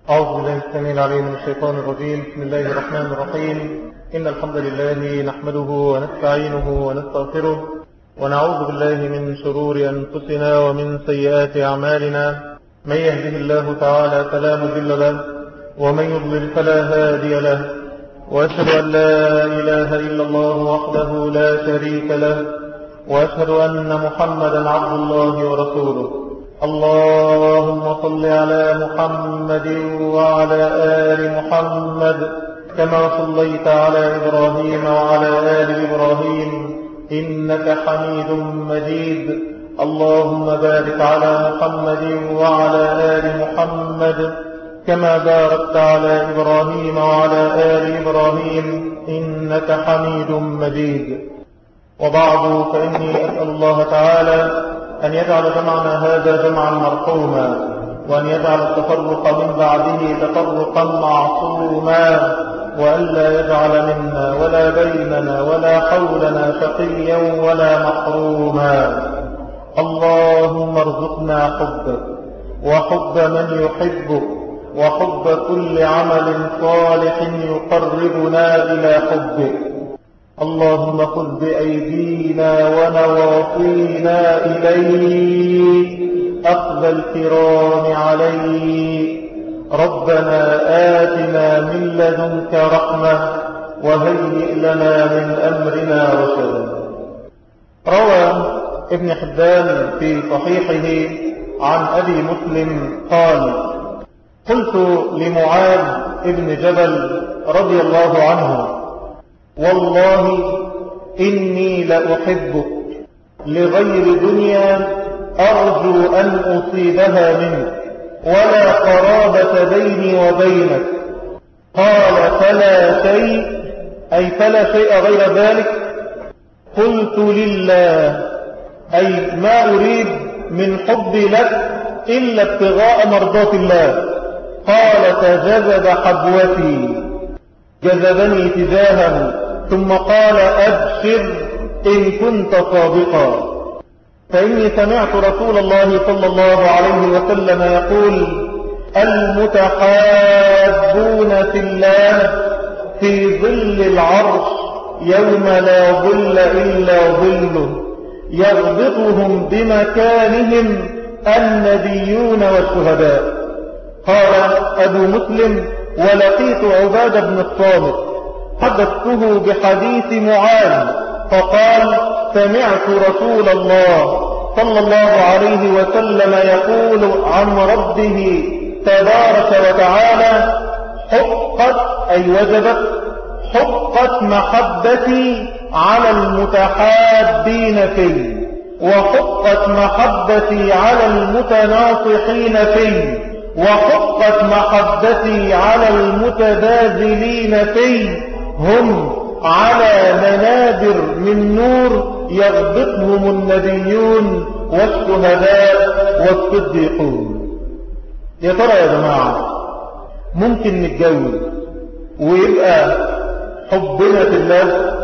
أعوذ بالله السميع العليم من الشيطان الرجيم بسم الله الرحمن الرحيم إن الحمد لله نحمده ونستعينه ونستغفره ونعوذ بالله من شرور أنفسنا ومن سيئات أعمالنا من يهده الله تعالى فلا مضل له ومن يضلل فلا هادي له وأشهد أن لا إله إلا الله وحده لا شريك له وأشهد أن محمدا عبد الله ورسوله اللهم صل على محمد وعلى آل محمد كما صليت على إبراهيم وعلى آل إبراهيم إنك حميد مجيد اللهم بارك على محمد وعلى آل محمد كما باركت على إبراهيم وعلى آل إبراهيم إنك حميد مجيد وبعد فإني أسأل الله تعالى أن يجعل جمعنا هذا جمعا مرحوما وأن يجعل التفرق من بعده تفرقا معصوما وألا يجعل منا ولا بيننا ولا حولنا شقيا ولا محروما اللهم ارزقنا حبك وحب من يحبك وحب كل عمل صالح يقربنا إلى حبك اللهم خذ بأيدينا ونواصينا إليك أخذ الكرام عليك ربنا آتنا من لدنك رحمة وهيئ لنا من أمرنا رشدا روى ابن حبان في صحيحه عن أبي مسلم قال قلت لمعاذ ابن جبل رضي الله عنه والله إني لأحبك لغير دنيا أرجو أن أصيبها منك ولا قرابة بيني وبينك قال فلا شيء أي فلا شيء غير ذلك قلت لله أي ما أريد من حبي لك إلا ابتغاء مرضات الله قال فجذب حبوتي جذبني تجاهه ثم قال أبشر إن كنت صادقا فإني سمعت رسول الله صلى الله عليه وسلم يقول المتحابون في الله في ظل العرش يوم لا ظل إلا ظله يغبطهم بمكانهم النبيون والشهداء قال أبو مسلم ولقيت عباد بن الصامت حدثته بحديث معاذ فقال سمعت رسول الله صلى الله عليه وسلم يقول عن ربه تبارك وتعالى حقت أي وجبت حقت محبتي على المتحابين فيه وحقت محبتي على المتناصحين فيه وحقت محبتي على المتباذلين فيه هم على منابر من نور يغبطهم النبيون والشهداء والصديقون يا ترى يا جماعة ممكن نتجوز ويبقى حبنا في الله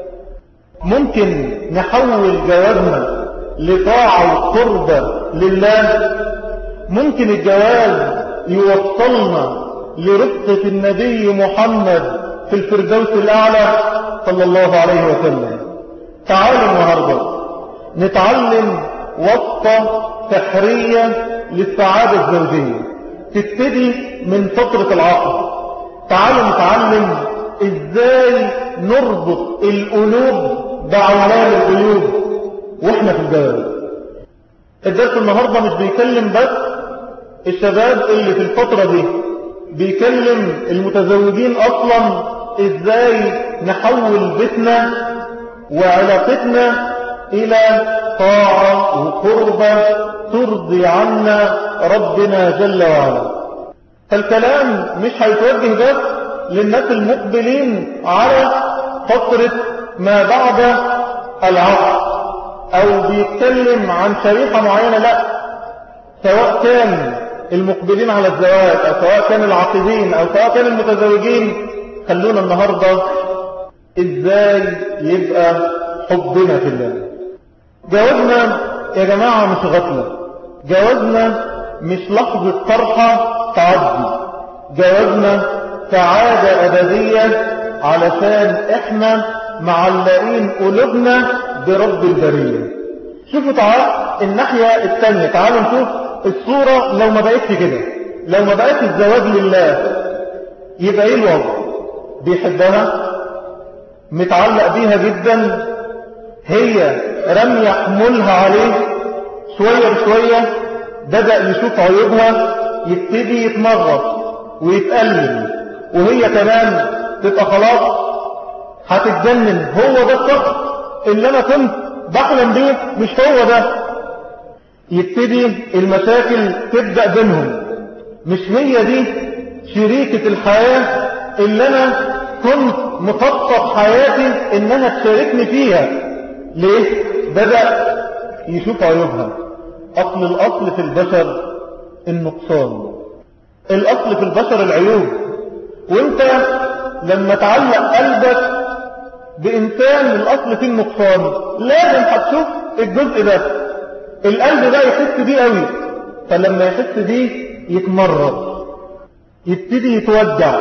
ممكن نحول جوازنا لطاعة وقربة لله ممكن الجواز يوصلنا لرفقة النبي محمد في الفردوس الأعلى صلى الله عليه وسلم تعالوا النهاردة نتعلم وصفة سحرية للسعادة الزوجية تبتدي من فترة العقد تعالوا نتعلم ازاي نربط القلوب بعوالم القلوب واحنا في الجواز الدرس النهاردة مش بيكلم بس الشباب اللي في الفترة دي بيكلم المتزوجين اصلا ازاي نحول بيتنا وعلاقتنا الى طاعة وقربة ترضي عنا ربنا جل وعلا فالكلام مش هيتوجه بس للناس المقبلين على فترة ما بعد العقد او بيتكلم عن شريحة معينة لا سواء كان المقبلين على الزواج او سواء كان العاقدين او سواء كان المتزوجين خلونا النهاردة ازاي يبقى حبنا في الله جوازنا يا جماعة مش غفلة جوازنا مش لحظة فرحة تعدي جوازنا سعادة أبدية علشان احنا معلقين قلوبنا برب البرية شوفوا تعال الناحية الثانية تعالوا نشوف الصورة لو ما بقتش كده لو ما بقتش الزواج لله يبقى ايه الوضع بيحبها متعلق بيها جدا هي رمي حمولها عليه شوية بشوية بدأ يشوف عيوبها يبتدي يتمرض ويتألم وهي كمان تبقى خلاص هتتجنن هو ده الشخص اللي انا كنت بحلم بيه مش هو ده يبتدي المشاكل تبدأ بينهم مش هي دي شريكة الحياة اللي انا كنت مخطط حياتي انها تشاركني فيها ليه بدأ يشوف عيوبها اصل الاصل في البشر النقصان الاصل في البشر العيوب وانت لما تعلق قلبك بإنسان الأصل فيه النقصان لازم هتشوف الجزء ده القلب ده يحس بيه قوي فلما يحس بيه يتمرض يبتدي يتوجع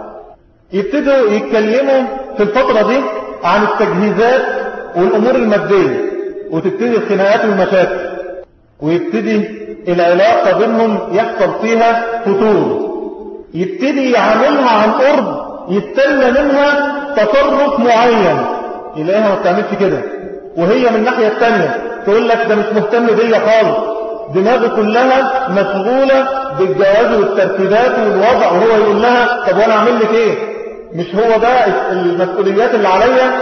يبتدوا يتكلموا في الفترة دي عن التجهيزات والأمور المادية وتبتدي الخناقات والمشاكل ويبتدي العلاقة بينهم يحصل فيها فتور يبتدي يعاملها عن قرب يستنى منها تصرف معين يلاقيها ما بتعملش كده وهي من الناحية الثانية تقول لك ده مش مهتم بيا خالص دماغه كلها مشغولة بالجواز والترتيبات والوضع وهو يقول لها طب وانا اعمل لك ايه مش هو ده المسؤوليات اللي عليا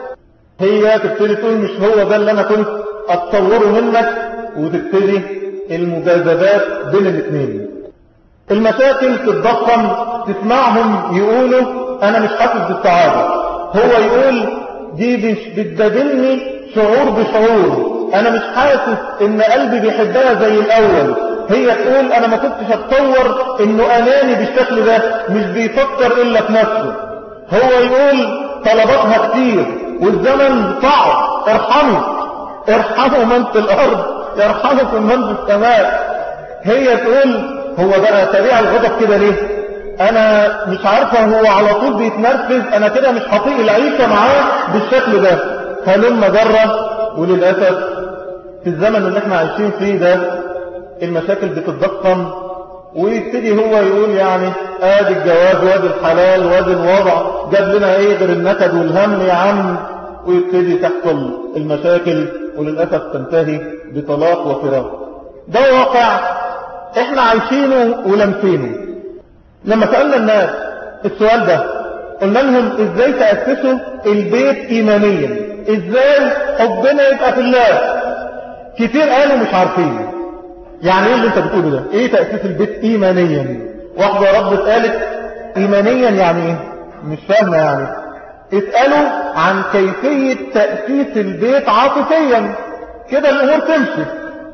هي تبتدي تقول مش هو ده اللي انا كنت اتصوره منك وتبتدي المجاذبات بين الاثنين المشاكل تتضخم تسمعهم يقولوا انا مش حاسس بالسعادة هو يقول دي مش بتبادلني شعور بشعور انا مش حاسس ان قلبي بيحبها زي الاول هي تقول انا ما كنتش اتصور انه اناني بالشكل ده مش بيفكر الا في نفسه هو يقول طلباتها كتير والزمن صعب ارحموا ارحموا من في الارض يرحمكم من في السماء هي تقول هو بقى سريع الغضب كده ليه انا مش عارفة هو على طول بيتنرفز انا كده مش هطيق العيشة معاه بالشكل ده هلما جرة وللأسف في الزمن اللي احنا عايشين فيه ده المشاكل بتتضخم ويبتدي هو يقول يعني ادي الجواز وادي الحلال وادي الوضع جاب لنا ايه غير النكد والهم يا عم ويبتدي تحصل المشاكل وللأسف تنتهي بطلاق وفراق ده واقع احنا عايشينه ولمسينه لما سألنا الناس السؤال ده قلنا لهم ازاي تأسسوا البيت ايمانيا ازاي حبنا يبقى في الله كتير قالوا مش عارفين يعني ايه اللي انت بتقوله ده ايه تأسيس البيت ايمانيا واحدة رب قالت ايمانيا يعني ايه مش فاهمة يعني اسألوا عن كيفية تأسيس البيت عاطفيا كده الامور تمشي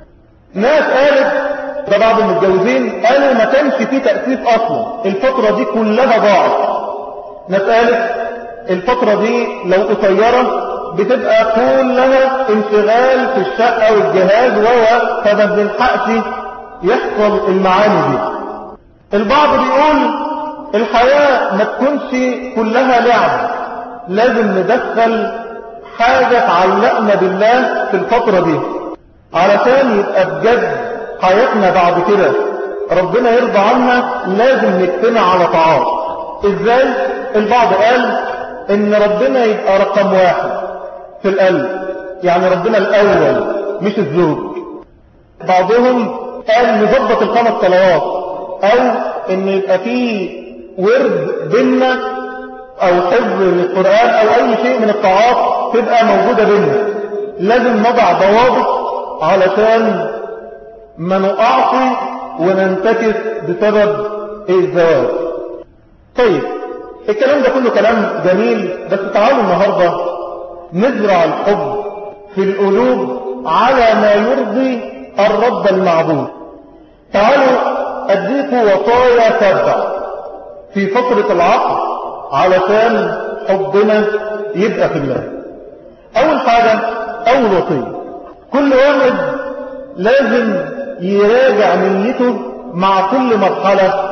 ناس قالت ده بعض المتجوزين قالوا ما كانش فيه تأسيس أصلا الفترة دي كلها ضاعت ناس قالت الفترة دي لو قصيرة بتبقى كلها انشغال في الشقة والجهاز وهو فما بنلحقش يحصل المعاني دي البعض بيقول الحياة ما تكونش كلها لعب لازم ندخل حاجة تعلقنا بالله في الفترة دي علشان يبقى بجد حياتنا بعد كده ربنا يرضى عنها لازم نجتمع على طاعات ازاي البعض قال ان ربنا يبقى رقم واحد في القلب يعني ربنا الاول مش الزوج بعضهم قال نظبط الخمس صلوات او ان يبقى فيه ورد بينا او حفظ للقرآن او اي شيء من الطاعات تبقى موجودة بينا لازم نضع ضوابط علشان ما نقعش وننتكس بسبب الزواج طيب الكلام ده كله كلام جميل بس تعالوا النهاردة نزرع الحب في القلوب على ما يرضي الرب المعبود تعالوا أديكوا وصايا سبع في فترة العقل علشان حبنا يبقى في الله أول حاجة أول وصية كل واحد لازم يراجع نيته مع كل مرحلة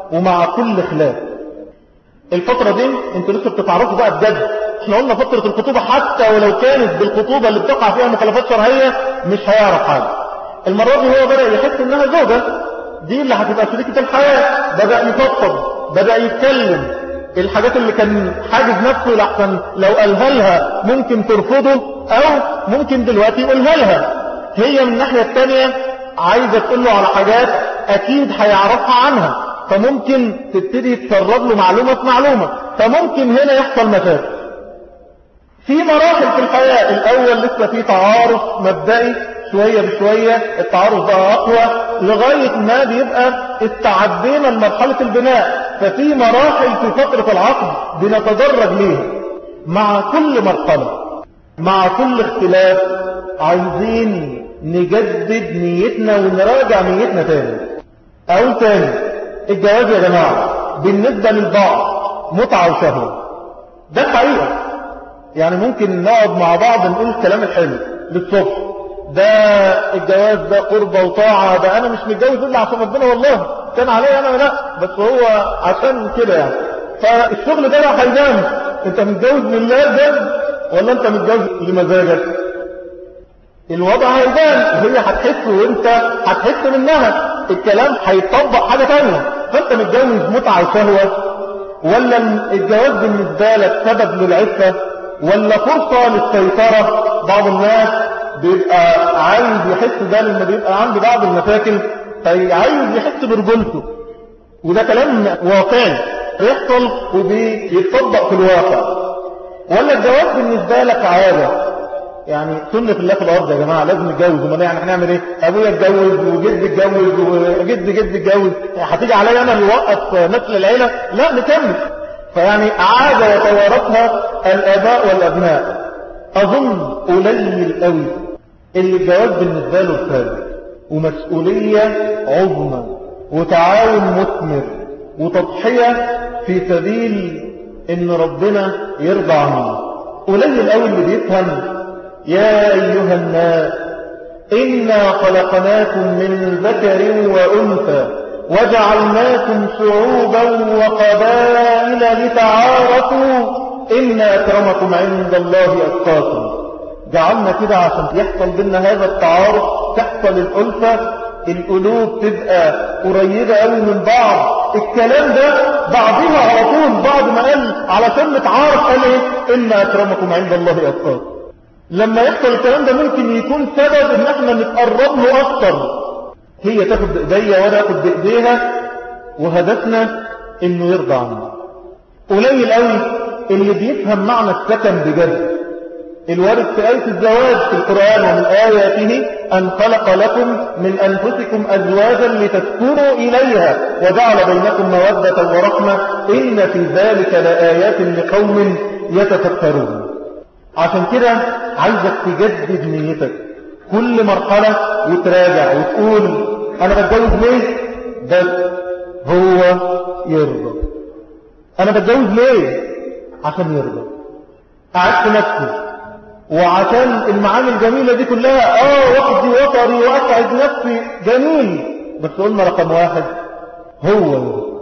ومع كل خلاف الفترة دي انتوا لسه بتتعرفوا بقى بجد احنا قلنا فترة الخطوبة حتى ولو كانت بالخطوبة اللي بتقع فيها مخالفات شرعية مش هيعرف حاجة المرة دي هو بدأ يحس انها زوجة دي اللي هتبقى شريكة الحياة بدأ يفضفض بدأ يتكلم الحاجات اللي كان حاجز نفسه لحسن لو قالها لها ممكن ترفضه او ممكن دلوقتي يقولها لها هي من الناحية التانية عايزة تقول له على حاجات اكيد هيعرفها عنها فممكن تبتدي تسرب له معلومة في معلومة فممكن هنا يحصل مشاكل في مراحل في الحياة الاول لسه في تعارف مبدئي شوية بشوية التعارف بقى اقوى لغاية ما بيبقى استعدينا لمرحلة البناء ففي مراحل في فترة العقد بنتدرج ليها مع كل مرحلة مع كل اختلاف عايزين نجدد نيتنا ونراجع نيتنا تاني او تاني الجواز يا جماعة بالنسبة للبعض متعة وشهوة ده حقيقة يعني ممكن نقعد مع بعض نقول الكلام الحلو للصبح ده الجواز ده قربة وطاعة ده انا مش متجوز الا عشان ربنا والله كان عليا انا لا بس هو عشان كده يعني فالشغل ده بقى هيبان انت متجوز لله ده ولا انت متجوز لمزاجك الوضع هيبان هي هتحس وانت هتحس منها الكلام هيطبق حاجة تانية فانت متجوز متعة وشهوة ولا الجواز بالنسبة لك سبب للعفة ولا فرصة للسيطرة بعض الناس بيبقى عايز يحس ده لما بيبقى عنده بعض المشاكل فعايز يحس برجولته وده كلام واقعي بيحصل وبيتطبق في الواقع ولا الجواز بالنسبة لك عادة يعني سنة الله في الأرض يا جماعة لازم نتجوز وما يعني هنعمل ايه أبويا اتجوز وجد اتجوز وجد جد اتجوز هتيجي عليا أنا اللي وقف نسل العيلة لا نكمل فيعني عادة يتوارثها الآباء والأبناء أظن قليل قوي اللي الجواز بالنسبة له ثابت ومسؤولية عظمى وتعاون مثمر وتضحية في سبيل ان ربنا يرضى عنه قليل قوي اللي بيفهم يا ايها الناس انا خلقناكم من ذكر وانثى وجعلناكم شعوبا وقبائل لتعارفوا ان اكرمكم عند الله اتقاكم جعلنا كده عشان يحصل بينا هذا التعارف تحصل الألفة القلوب تبقى قريبة قوي من بعض الكلام ده بعضها على طول بعد ما قال علشان نتعارف قال ايه إن أكرمكم عند الله أتقاكم لما يحصل الكلام ده ممكن يكون سبب ان احنا نتقرب له اكتر هي تاخد بايديا وانا اخد بايديها وهدفنا انه يرضى عنا قليل قوي اللي بيفهم معنى السكن بجد الوارد في آية الزواج في القرآن ومن آياته أن خلق لكم من أنفسكم أزواجا لتسكنوا إليها وجعل بينكم مودة ورحمة إن في ذلك لآيات لقوم يتفكرون عشان كده عايزك تجدد نيتك كل مرحلة وتراجع وتقول أنا بتجوز ليه بس هو يرضى أنا بتجوز ليه عشان يرضى قعدت نفسي وعشان المعاني الجميلة دي كلها اه وحدي وطري واسعد نفسي جميل بس قلنا رقم واحد هو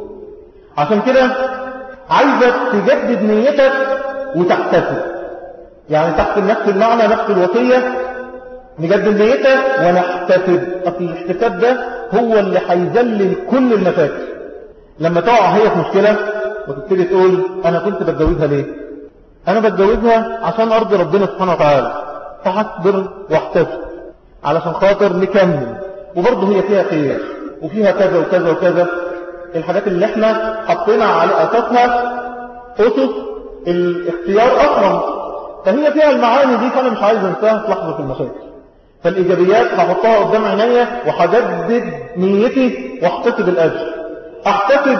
عشان كده عايزك تجدد نيتك وتحتسب يعني تحت نفس المعنى نفس الوصية نجدد نيتك ونحتسب اصل الاحتساب ده هو اللي هيذلل كل المشاكل لما تقع هي في مشكلة وتبتدي تقول انا كنت بتجوزها ليه انا بتجوزها عشان ارضي ربنا سبحانه وتعالى فهصبر واحتسب علشان خاطر نكمل وبرضه هي فيها خير وفيها كذا وكذا وكذا الحاجات اللي احنا حطينا على اساسها اسس الاختيار اصلا فهي فيها المعاني دي فانا مش عايز انساها في لحظه المشاكل فالايجابيات هحطها قدام عينيا وهجدد نيتي واحتسب الاجر احتسب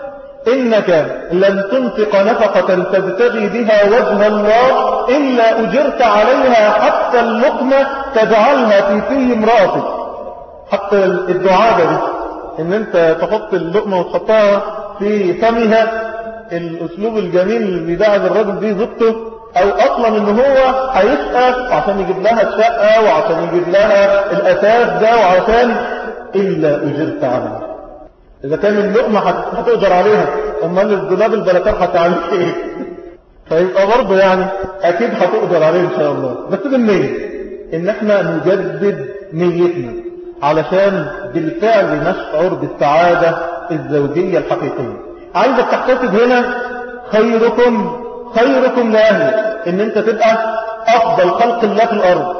إنك لن تنفق نفقة تبتغي بها وجه الله إلا أجرت عليها حتى اللقمة تجعلها في فيه امرأتك حتى الدعاء دي إن أنت تحط اللقمة وتحطها في فمها الأسلوب الجميل اللي بيدعب الرجل دي زبطه أو أصلا إن هو هيسأل عشان يجيب لها الشقة وعشان يجيب لها الأساس ده وعشان إلا أجرت عليها إذا كان اللقمة هتقدر عليها أمال الدولاب البلكار هتعمل إيه فيبقى برضه يعني أكيد هتقدر عليه إن شاء الله بس بالنية إن احنا نجدد نيتنا علشان بالفعل نشعر بالسعادة الزوجية الحقيقية عايزك تحتسب هنا خيركم خيركم لأهلك إن أنت تبقى أفضل خلق الله في الأرض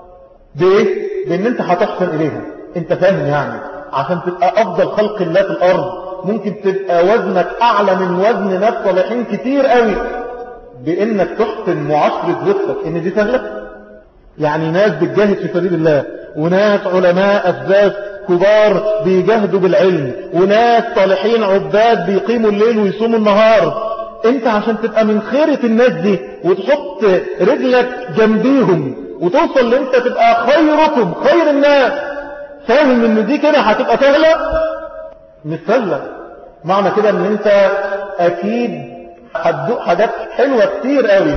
بإيه؟ بإن أنت هتحسن إليها أنت فاهم يعني عشان تبقى أفضل خلق الله في الأرض ممكن تبقى وزنك أعلى من وزن ناس صالحين كتير قوي بإنك تحسن معاشرة زوجتك إن دي سهلة يعني ناس بتجاهد في سبيل الله وناس علماء أسباب كبار بيجاهدوا بالعلم وناس صالحين عباد بيقيموا الليل ويصوموا النهار انت عشان تبقى من خيرة الناس دي وتحط رجلك جنبيهم وتوصل لانت تبقى خيركم خير الناس فاهم ان دي كده هتبقى سهلة مش سهلة معنى كده ان انت اكيد هتدوق حاجات حلوة كتير قوي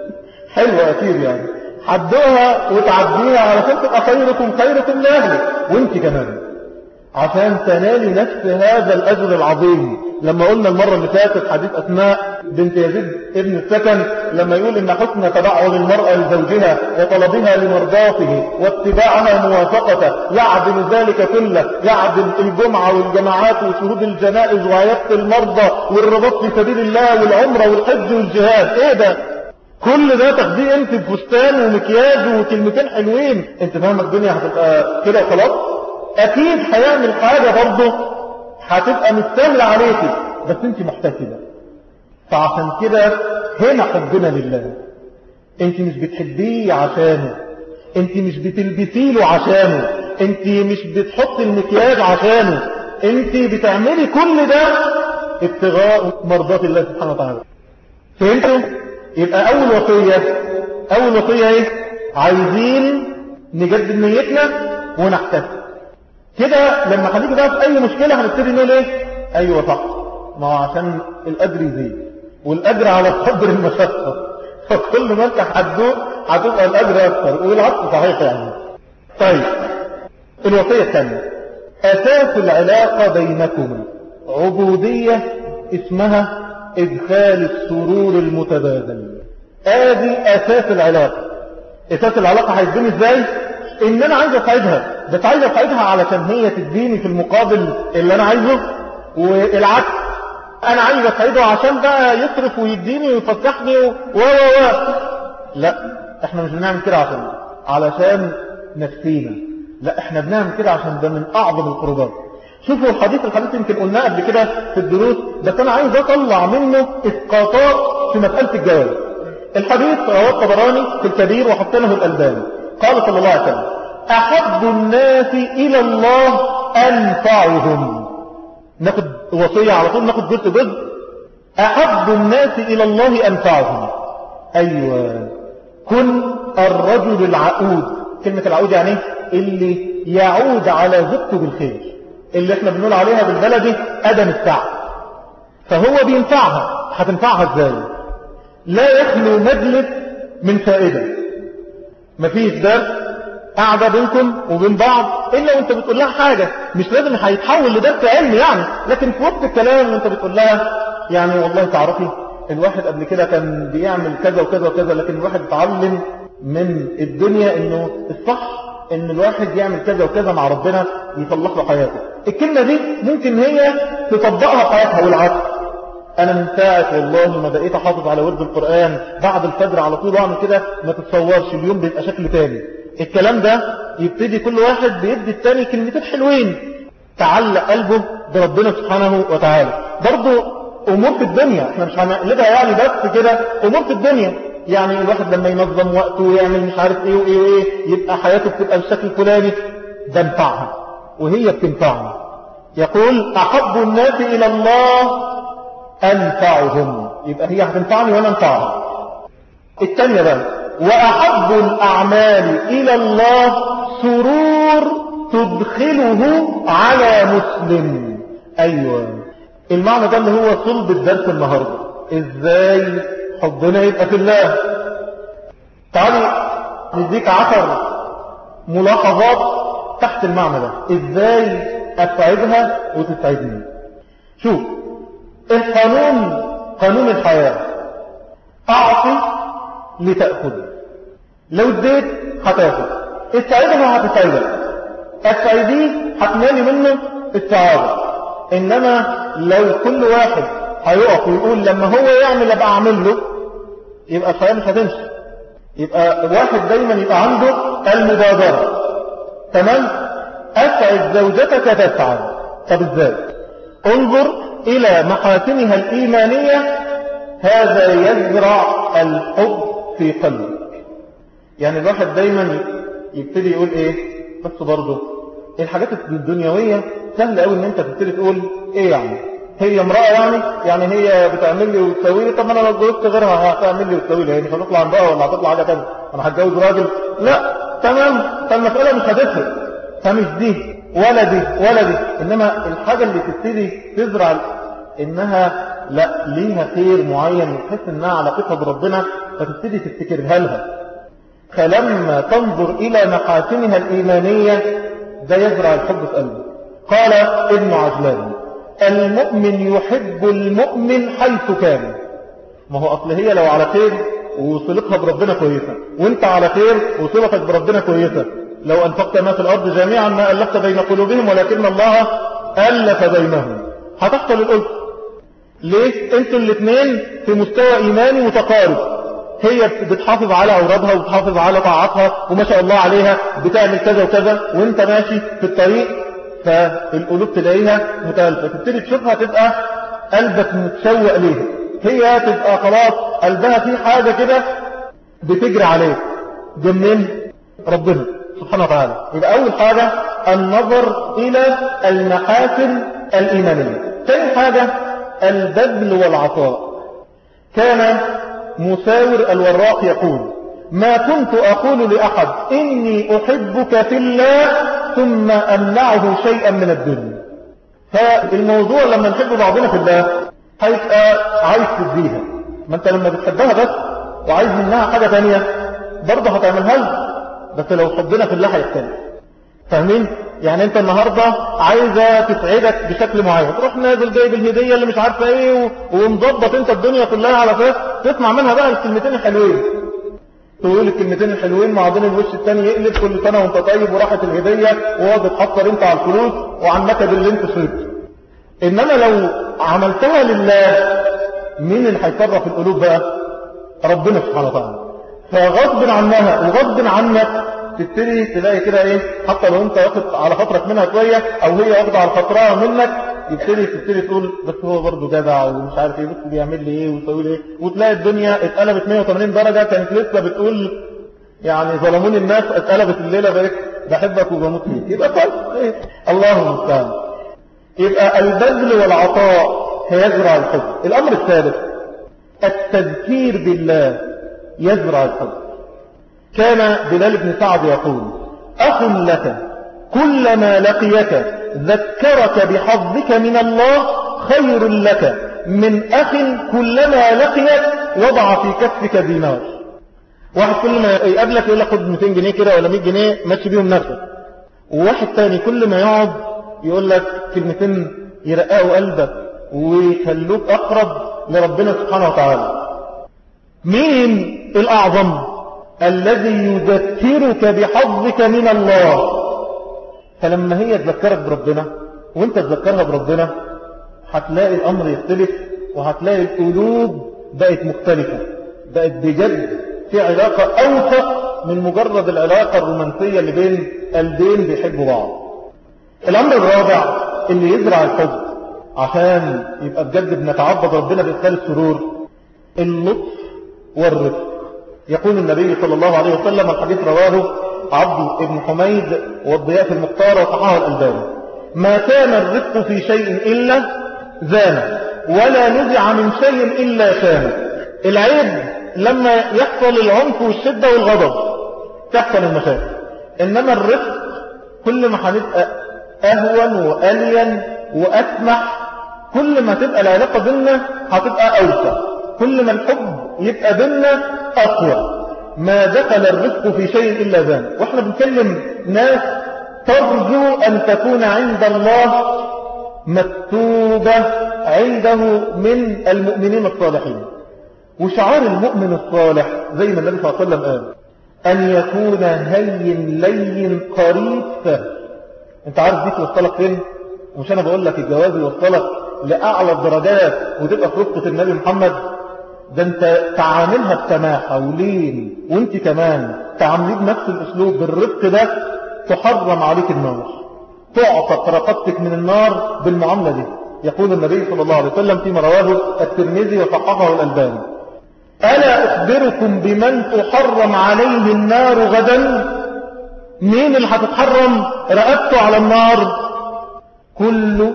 حلوة كتير يعني هتدوقها وتعديها علشان تبقى خيركم خيركم لاهلك وانت كمان عشان تنالي نفس هذا الأجر العظيم لما قلنا المرة اللي فاتت حديث أسماء بنت يزيد ابن السكن لما يقول إن حسن تبعه المرأة لزوجها وطلبها لمرضاته واتباعها موافقته يعدل ذلك كله يعدل الجمعة والجماعات وشهود الجنائز وعيادة المرضى والرباط في سبيل الله والعمرة والحج والجهاد ايه ده كل ده تاخديه انت بفستان ومكياج وكلمتين حلوين انت فاهم الدنيا هتبقى كده خلاص اكيد هيعمل حاجة برضه هتبقى مستاهلة عليكي بس انت محتسبة فعشان كده هنا حبنا لله انت مش بتحبيه عشانه انت مش بتلبسي له عشانه انت مش بتحط المكياج عشانه انت بتعملي كل ده ابتغاء مرضات الله سبحانه وتعالى فهمتوا يبقى اول وصية اول وصية ايه عايزين نجدد نيتنا ونحتسب كده لما هنيجي بقى في اي مشكلة هنبتدي نقول ايه ايوه صح ما هو عشان الاجر يزيد والاجر على قدر المشقة فكل ما انت هتدوق هتبقى الاجر اكثر والعكس صحيح يعني طيب الوصية الثانية اساس العلاقة بينكما عبودية اسمها ادخال السرور المتبادل ادي اساس العلاقة اساس العلاقة هيتبني ازاي ان انا عايز اساعدها بس عايز اساعدها علشان هي تديني في المقابل اللي انا عايزه والعكس انا عايز اساعده عشان بقى يصرف ويديني ويفسحني و و و لا احنا مش بنعمل كده عشان علشان نفسينا لا احنا بنعمل كده عشان ده من اعظم القربات شوفوا الحديث الحديث يمكن قلناه قبل كده في الدروس بس انا عايز اطلع منه اسقاطات في مسألة الجواز الحديث رواه الطبراني في الكبير وحسنه الألباني قال صلى الله عليه وسلم أحب الناس إلى الله أنفعهم ناخد وصية على طول ناخد جزء جزء أحب الناس إلى الله أنفعهم أيوة كن الرجل العقود كلمة العقود يعني اللي يعود على زوجته بالخير اللي احنا بنقول عليها بالبلدي أدم السعد فهو بينفعها هتنفعها ازاي لا يخلو مجلس من فائدة مفيش درس قاعدة بينكم وبين بعض إلا وانت بتقول لها حاجة مش لازم هيتحول لدرس علم يعني لكن في وقت الكلام وانت بتقول لها يعني والله تعرفي الواحد قبل كده كان بيعمل كذا وكذا وكذا لكن الواحد اتعلم من الدنيا انه الصح ان الواحد يعمل كذا وكذا مع ربنا يصلح له حياته الكلمة دي ممكن هي تطبقها في حياتها والعكس انا من ساعة والله ما بقيت احافظ على ورد القرآن بعد الفجر على طول واعمل كده ما تتصورش اليوم بيبقى شكل تاني الكلام ده يبتدي كل واحد بيدي التاني كلمتين حلوين تعلق قلبه بربنا سبحانه وتعالى برضو امور في الدنيا احنا مش هنقلبها يعني بس كده امور في الدنيا يعني الواحد لما ينظم وقته ويعمل مش عارف ايه وايه وايه يبقى حياته بتبقى بالشكل الفلاني ده انفعها وهي بتنفعنا يقول احب الناس الى الله أنفعهم يبقى هي هتنفعني وأنا أنفعها الثانية بقى وأحب الأعمال إلى الله سرور تدخله على مسلم أيوة المعنى ده اللي هو صلب الدرس النهاردة إزاي حبنا يبقى في الله تعالي نديك عشر ملاحظات تحت المعنى ده إزاي أسعدها وتسعدني شوف القانون قانون الحياة أعطي لتأخذ لو اديت هتاخد السعيدة هتسعدك السعيدين هتنالي منه السعادة إنما لو كل واحد هيقف ويقول لما هو يعمل ابقى اعمل له يبقى الحياة مش هتمشي يبقى واحد دايما يبقى عنده المبادرة تمام أسعد زوجتك تسعد طب ازاي انظر إلى محاسنها الإيمانية هذا يزرع الحب في قلبك يعني الواحد دايما يبتدي يقول ايه بس برضه الحاجات الدنيوية سهل قوي ان انت تبتدي تقول ايه يعني هي امرأة يعني يعني هي بتعمل لي وتسوي لي طب انا لو اتجوزت غيرها هتعمل لي وتسوي لي يعني مش هتطلع امرأة ولا هتطلع حاجة تانية انا هتجوز راجل لا تمام فالمسألة مش هتفرق فمش دي ولا دي ولا دي انما الحاجة اللي تبتدي تزرع انها لا ليها خير معين وتحس انها علاقتها بربنا فتبتدي تفتكرها لها فلما تنظر الى محاسنها الايمانية ده يزرع الحب في قلبه قال ابن عجلان المؤمن يحب المؤمن حيث كان ما هو أصل هي لو على خير وصلتها بربنا كويسة وانت على خير وصلتك بربنا كويسة لو أنفقت ما في الأرض جميعا ما ألفت بين قلوبهم ولكن الله ألف بينهم هتحصل الألف ليه انتوا الاثنين في مستوى إيماني متقارب هي بتحافظ على أورادها وبتحافظ على طاعتها وما شاء الله عليها بتعمل كذا وكذا وانت ماشي في الطريق فالقلوب تلاقيها متألفة تبتدي تشوفها تبقى قلبك متشوق ليها هي تبقى خلاص قلبها في حاجة كده بتجري عليك جنين ربنا سبحانه وتعالى يبقى أول حاجة النظر إلى المحاسن الإيمانية ثاني حاجة البذل والعطاء كان مساور الوراق يقول ما كنت أقول لأحد إني أحبك في الله ثم أمنعه شيئا من الدنيا فالموضوع لما نحب بعضنا في الله هيبقى عايز تديها ما انت لما بتحبها بس وعايز منها حاجة تانية برضه هتعملها لها بس لو حبنا في الله هيختلف فاهمين يعني انت النهاردة عايزة تسعدك بشكل معين تروح نازل جايب الهدية اللي مش عارفة ايه ومضبط انت الدنيا كلها على فاس تسمع منها بقى الكلمتين الحلوين تقول الكلمتين الحلوين بعدين الوش الثاني يقلب كل سنة وانت طيب وراحت الهدية وهو بتحصر انت على الفلوس وعن نكد اللي انت شربته انما لو عملتها لله مين اللي هيصرف القلوب بقى ربنا سبحانه وتعالى فغصب عنها وغصب عنك تبتدي تلاقي كده ايه حتى لو انت واخد على خاطرك منها شوية او هي واخده على خاطرها منك يبتدي تبتدي تقول بس هو برضه جدع ومش عارف ايه بس بيعمل لي ايه ويسوي لي ايه وتلاقي الدنيا اتقلبت 180 درجة كانت لسه بتقول يعني ظلموني الناس اتقلبت الليلة بقيت بحبك وبموت فيك يبقى كويس ايه الله المستعان يبقى البذل والعطاء هيزرع الحب الامر الثالث التذكير بالله يزرع الحب كان بلال بن سعد يقول أخ لك كلما لقيك ذكرك بحظك من الله خير لك من أخ كلما لقيك وضع في كفك دينار واحد كل ما يقابلك يقول لك خد 200 جنيه كده ولا 100 جنيه ماشي بيهم نفسك وواحد تاني كل ما يقعد يقول لك كلمتين يرققوا قلبك ويخلوك أقرب لربنا سبحانه وتعالى مين الأعظم الذي يذكرك بحظك من الله فلما هي تذكرك بربنا وانت تذكرها بربنا هتلاقي الأمر يختلف وهتلاقي القلوب بقت مختلفة بقت بجد في علاقة أوثق من مجرد العلاقة الرومانسية اللي بين قلبين بيحبوا بعض الأمر الرابع اللي يزرع الحب عشان يبقى بجد بنتعبد ربنا بإدخال السرور اللطف والرفق يقول النبي صلى الله عليه وسلم الحديث رواه عبد بن حميد والضياء المختار وصححه الألباني ما كان الرفق في شيء إلا زان ولا نزع من شيء إلا شان العيب لما يحصل العنف والشدة والغضب تحصل المشاكل إنما الرفق كل ما هنبقى أهون وألين وأسمح كل ما تبقى العلاقة بينا هتبقى أوسع كل ما الحب يبقى بينا أقوى ما دخل الرزق في شيء إلا ذان وإحنا بنكلم ناس ترجو أن تكون عند الله مكتوبة عنده من المؤمنين الصالحين وشعار المؤمن الصالح زي ما النبي صلى الله عليه وسلم قال أن يكون هين لين قريب سهل انت عارف دي توصلك فين مش انا بقول لك الجواز يوصلك لأعلى الدرجات وتبقى في رفقة النبي محمد ده انت تعاملها بسماحة ولين وانت كمان تعامليه بنفس الاسلوب بالرفق ده تحرم عليك النار تعطق رقبتك من النار بالمعاملة دي يقول النبي صلى الله عليه وسلم فيما رواه الترمذي وصححه الألباني ألا أخبركم بمن تحرم عليه النار غدا مين اللي هتتحرم رقبته على النار كل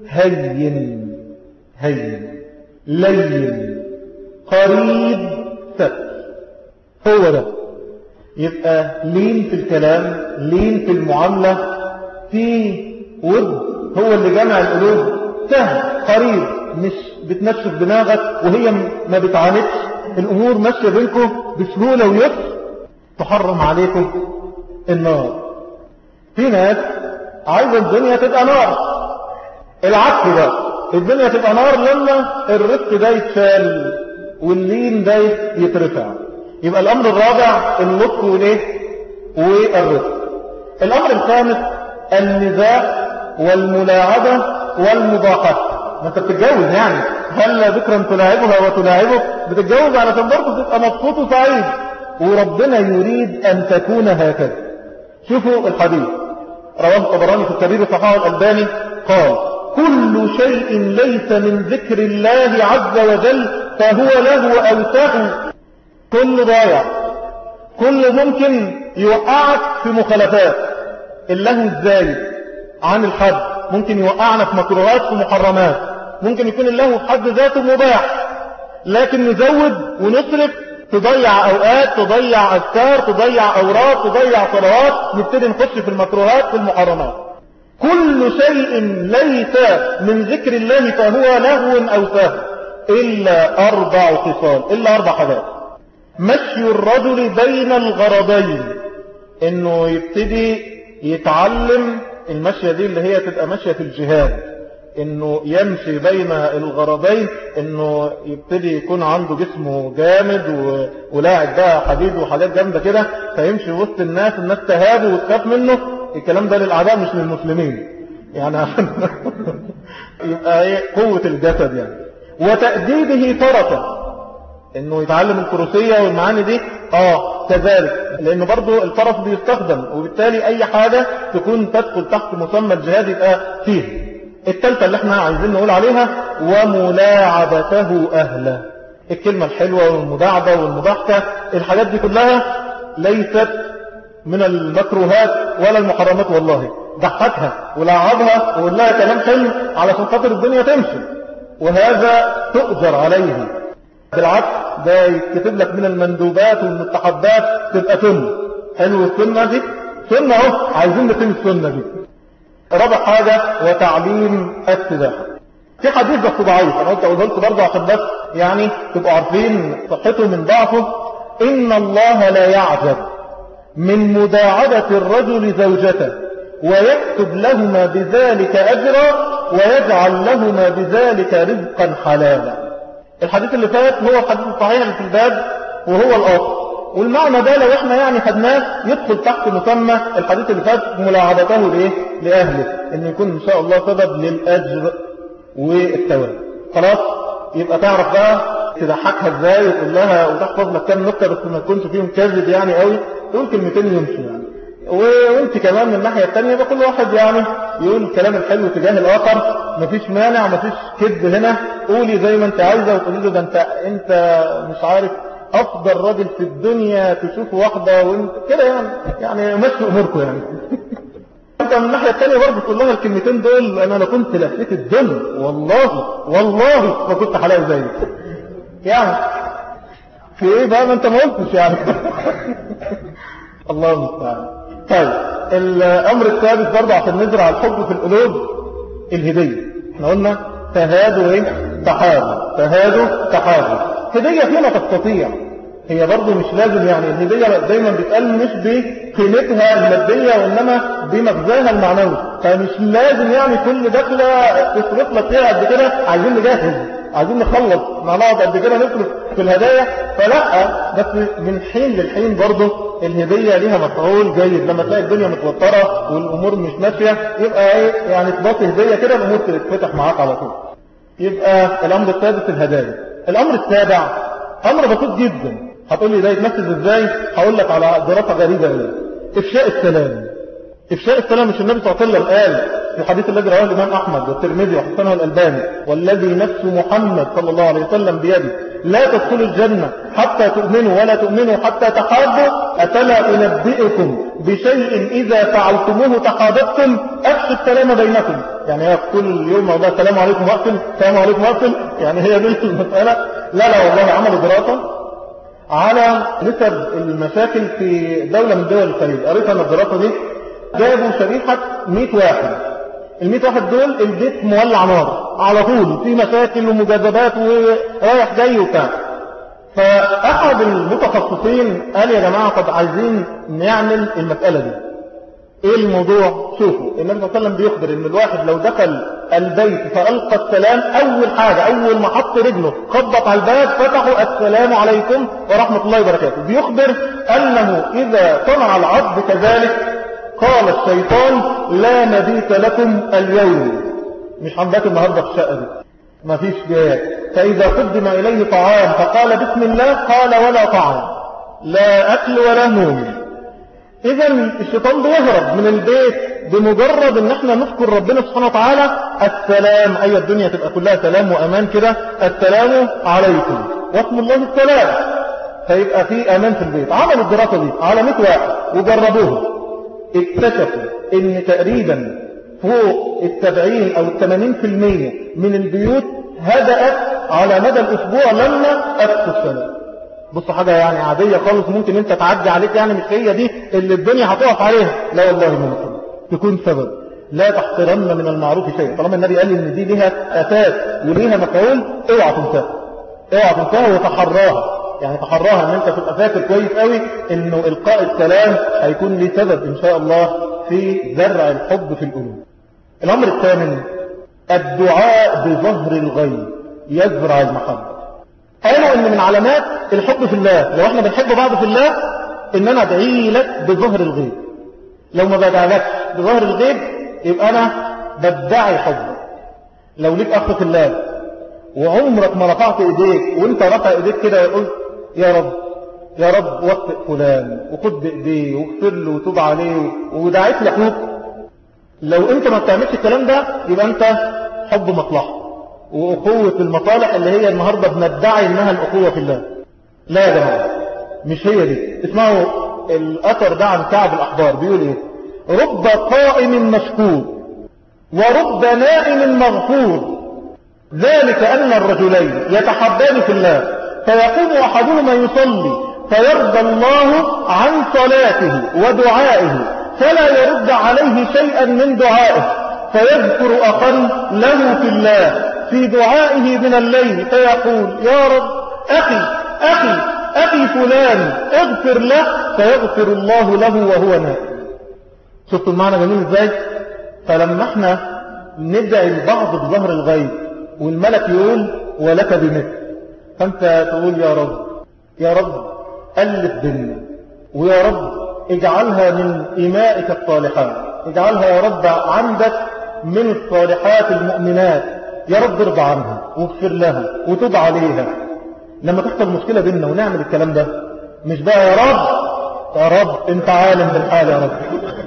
هين هين لين قريب ستر هو ده يبقى لين في الكلام لين في المعاملة في ود هو اللي جمع القلوب سهل قريب مش بتنشف دماغك وهي ما بتعاندش الأمور ماشية بينكم بسهولة ويسر تحرم عليكم النار في ناس عايزة الدنيا تبقى نار العكس ده الدنيا تبقى نار لما الرزق ده يتشال واللين ده يترفع يبقى الأمر الرابع اللطف والايه والرزق الأمر الخامس النزاع والملاعبة والمضاحكة ما انت بتتجوز يعني هل ذكرا تلاعبها وتلاعبك بتتجوز علشان برضه تبقى مبسوط وسعيد وربنا يريد أن تكون هكذا شوفوا الحديث رواه الطبراني في الكبير صحاح الألباني قال كل شيء ليس من ذكر الله عز وجل فهو له أوساه كل ضايع كل ممكن يوقعك في مخالفات اللهو الزايد عن الحد ممكن يوقعنا في مكروهات في محرمات ممكن يكون اللهو في حد ذاته مباح لكن نزود ونصرف تضيع أوقات تضيع أذكار تضيع أوراق تضيع صلوات نبتدي نخش في المكروهات في المحرمات كل شيء ليس من ذكر الله فهو لهو أو سهو إلا أربع خصال إلا أربع حاجات مشي الرجل بين الغرضين إنه يبتدي يتعلم المشية دي اللي هي تبقى مشية الجهاد انه يمشي بين الغرضين انه يبتدي يكون عنده جسمه جامد و... ولاعب بقى حديد وحاجات جامدة كده فيمشي وسط الناس الناس تهابه وتخاف منه الكلام ده للأعداء مش للمسلمين يعني عشان يبقى ايه قوة الجسد يعني وتأديبه طرفا انه يتعلم الكروسية والمعاني دي اه كذلك لانه برضو الطرف بيستخدم وبالتالي اي حاجة تكون تدخل تحت مسمى الجهاد يبقى فيه التالتة اللي احنا عايزين نقول عليها وملاعبته اهله الكلمة الحلوة والمداعبة والمضحكة الحاجات دي كلها ليست من المكروهات ولا المحرمات والله ضحكها ولعبها وقول لها كلام حلو علشان خاطر الدنيا تمشي وهذا تؤجر عليه بالعكس ده يتكتب لك من المندوبات والمستحبات تبقى سنة حلو السنة دي سنة اهو عايزين نتم السنة دي رابع حاجة وتعليم السباحة في حديث بس ضعيف انا قلت اقوله لكم برضه عشان بس يعني تبقوا عارفين صحته من ضعفه ان الله لا يعجب من مداعبة الرجل زوجته ويكتب لهما بذلك أجرا ويجعل لهما بذلك رزقا حلالا الحديث اللي فات هو الحديث الصحيح اللي في الباب وهو الأصل والمعنى ده لو احنا يعني خدناه يدخل تحت مسمى الحديث اللي فات ملاعبته لإيه؟ لأهله ان يكون ان شاء الله سبب للأجر والثواب خلاص يبقى تعرف بقى تضحكها ازاي وتقول لها وتحفظ لك كام نكته بس ما تكونش فيهم كذب يعني قوي تقول كلمتين يمشوا يعني وانت كمان من الناحية التانية يبقى كل واحد يعني يقول الكلام الحلو تجاه الآخر مفيش مانع مفيش كذب هنا قولي زي ما انت عايزة وتقولي له ده انت انت مش عارف افضل راجل في الدنيا تشوف واحدة وانت كده يعني يعني مشوا اموركم يعني انت من الناحية التانية برضه تقول لها الكلمتين دول انا لو كنت لفيت الدنيا والله والله ما كنت حلاوي زيك يعني في ايه بقى ما انت ما قلتش يعني الله المستعان طيب الامر الثالث برضه عشان نزرع الحب في القلوب الهدية احنا قلنا تهادوا ايه تحابوا تهادوا تحابوا هدية فيما تستطيع هي برضه مش لازم يعني الهدية دايما بيتقال مش بقيمتها المادية وإنما بمغزاها المعنوي فمش لازم يعني كل دخلة تصرف لك فيها قد كده عايزين نجهز عايزين نخلص مع بعض قد كده نصرف في الهدايا فلا بس من حين للحين برضه الهدية ليها مفعول جيد لما تلاقي الدنيا متوترة والأمور مش ماشية يبقى ايه يعني تباطي هدية كده الأمور تتفتح معاك على طول يبقى الأمر السادس الهدايا الأمر السابع أمر بسيط جدا هتقول لي ده يتنفذ ازاي هقول لك على دراسة غريبة قوي إفشاء السلام إفشاء السلام مش النبي صلى الله عليه وسلم قال في الحديث الذي رواه الإمام أحمد والترمذي وحسنه الألباني والذي نفس محمد صلى الله عليه وسلم بيده لا تدخلوا الجنة حتى تؤمنوا ولا تؤمنوا حتى تحابوا أفلا أنبئكم بشيء إذا فعلتموه تحاببتم أفشوا السلام بينكم يعني هي كل يوم موضوع السلام عليكم وقتل السلام عليكم وقتل يعني هي دي المسألة لا لا والله عملوا دراسة على نسب المشاكل في دولة من دول الخليج قريت أنا الدراسة دي جابوا شريحة 100 واحد ال 100 واحد دول البيت مولع نار على طول في مشاكل ومجاذبات ورايح جاي وبتاع فأحد المتخصصين قال يا جماعة طب عايزين نعمل المسألة دي ايه الموضوع شوفوا النبي صلى الله عليه وسلم بيخبر ان الواحد لو دخل البيت فألقى السلام اول حاجة اول ما حط رجله خبط على الباب فتحوا السلام عليكم ورحمة الله وبركاته بيخبر انه اذا صنع العبد كذلك قال الشيطان لا مبيت لكم اليوم مش هنبات النهاردة في الشقة دي ما فيش جاء فإذا قدم إليه طعام فقال بسم الله قال ولا طعام لا أكل ولا نوم إذا الشيطان بيهرب من البيت بمجرد ان احنا نذكر ربنا سبحانه وتعالى السلام أي الدنيا تبقى كلها سلام وأمان كده السلام عليكم واسم الله السلام فيبقى في أمان في البيت عملوا الدراسة دي على 100 واحد وجربوها اكتشفوا ان تقريبا فوق السبعين او الثمانين في المية من البيوت هدأت على مدى الاسبوع لما اتوا السلام بص حاجة يعني عادية خالص ممكن انت تعدي عليك يعني مش هي دي اللي الدنيا هتقف عليها لا والله ممكن تكون سبب لا تحقرن من المعروف شيء طالما النبي قال ان دي ليها اساس وليها مفعول اوعى تنساها اوعى تنساها وتحراها يعني تحراها ان انت تبقى فاكر كويس قوي انه القاء السلام هيكون ليه سبب ان شاء الله في زرع الحب في القلوب الامر الثامن الدعاء بظهر الغيب يزرع المحبة قالوا ان من علامات الحب في الله لو احنا بنحب بعض في الله ان انا ادعي لك بظهر الغيب لو ما بدعلكش بظهر الغيب يبقى انا بدعي حبك لو ليك اخ في الله وعمرك ما رفعت ايديك وانت رفع ايديك كده وقلت يا رب يا رب وفق فلان وخد بإيديه واغفر له وتوب عليه ودعيت لأخوك لو انت ما بتعملش الكلام ده يبقى انت حب مصلحة وأخوة المصالح اللي هي النهاردة بندعي انها الأخوة في الله لا يا جماعة مش هي دي اسمعوا الأثر ده عن كعب الأحبار بيقول ايه رب قائم مشكور ورب نائم مغفور ذلك أن الرجلين يتحبان في الله فيقوم أحدهما يصلي فيرضى الله عن صلاته ودعائه فلا يرد عليه شيئا من دعائه فيذكر أخا له في الله في دعائه من الليل فيقول يا رب أخي أخي أخي فلان اغفر له فيغفر الله له وهو نائم شفتوا المعنى جميل ازاي فلما احنا ندعي البعض بظهر الغيب والملك يقول ولك بمثل فأنت تقول يا رب يا رب ألف بنا ويا رب اجعلها من إمائك الصالحات اجعلها يا رب عندك من الصالحات المؤمنات يا رب ارضى عنها واغفر لها وتب عليها لما تحصل مشكلة بيننا ونعمل الكلام ده مش بقى يا رب يا رب انت عالم بالحال يا رب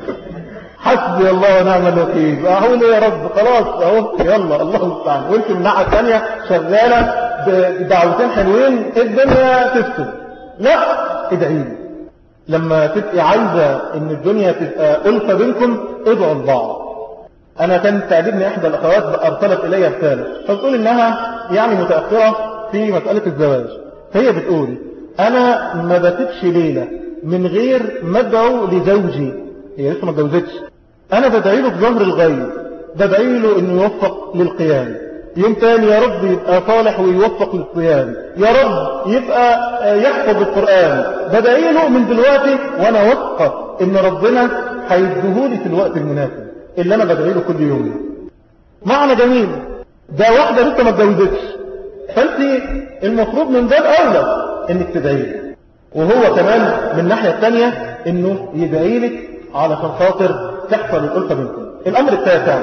حسبي الله ونعم الوكيل اقول ايه يا رب خلاص اهو يلا الله المستعان وانت من الناحيه الثانيه شغاله بدعوتين حلوين الدنيا تفسد لا ادعي لي لما تبقي عايزه ان الدنيا تبقى ألفة بينكم ادعوا البعض انا كانت تعجبني احدى الاخوات ارسلت الي رساله فبتقول انها يعني متاخره في مساله الزواج فهي بتقول انا ما بسيبش ليله من غير ما ادعو لزوجي هي لسه ما اتجوزتش انا بدعي له بظهر الغيب بدعي له انه يوفق للقيام يوم تاني يا رب يبقى صالح ويوفق للصيام يا رب يبقى يحفظ القرآن بدعي له من دلوقتي وانا واثقه ان ربنا هيديهولي في الوقت المناسب اللي انا بدعي له كل يوم معنى جميل ده واحدة لسه ما اتجوزتش فانت المفروض من باب اولى انك تدعي له وهو كمان من الناحية الثانية انه يدعي لك علشان خاطر تحصل الألفة بينكم الامر التاسع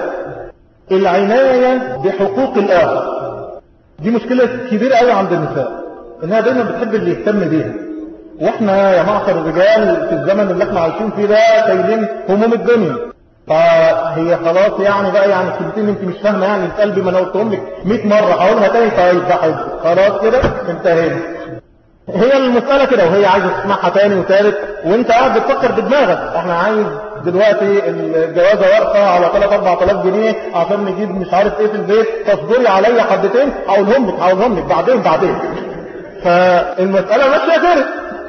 العناية بحقوق الآخر دي مشكلة كبيرة قوي عند النساء انها دايما بتحب اللي يهتم بيها واحنا يا معشر الرجال في الزمن اللي احنا عايشين فيه ده شايلين هموم الدنيا فهي خلاص يعني بقى يعني الكلمتين انت مش فاهمه يعني في قلبي ما انا قلتهم لك 100 مره هقولها تاني طيب ده خلاص كده انتهينا هي المسألة كده وهي عايزة تسمعها تاني وتالت وانت قاعد بتفكر بدماغك احنا عايز دلوقتي الجوازة واقفة على 3 4000 جنيه عشان نجيب مش عارف ايه في البيت تصبري عليا حبتين هقولهم لك هقولهم لك بعدين بعدين فالمسألة ماشية كده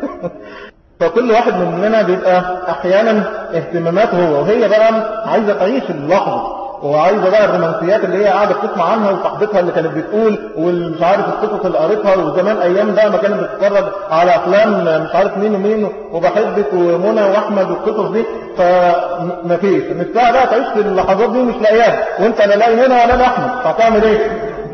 فكل واحد مننا بيبقى احيانا اهتماماته هو وهي بقى عايزة تعيش اللحظة وعايزة بقى الرومانسيات اللي هي قاعدة بتسمع عنها وصاحبتها اللي كانت بتقول والمش عارف القصص اللي قريتها وزمان ايام بقى ما كانت بتتفرج على افلام مش عارف مين ومين وبحبك ومنى واحمد والقصص دي فما فيش نفسها بقى تعيش في اللحظات دي ومش لاقياها وانت لا لاقي منى ولا لاقي احمد فهتعمل ايه؟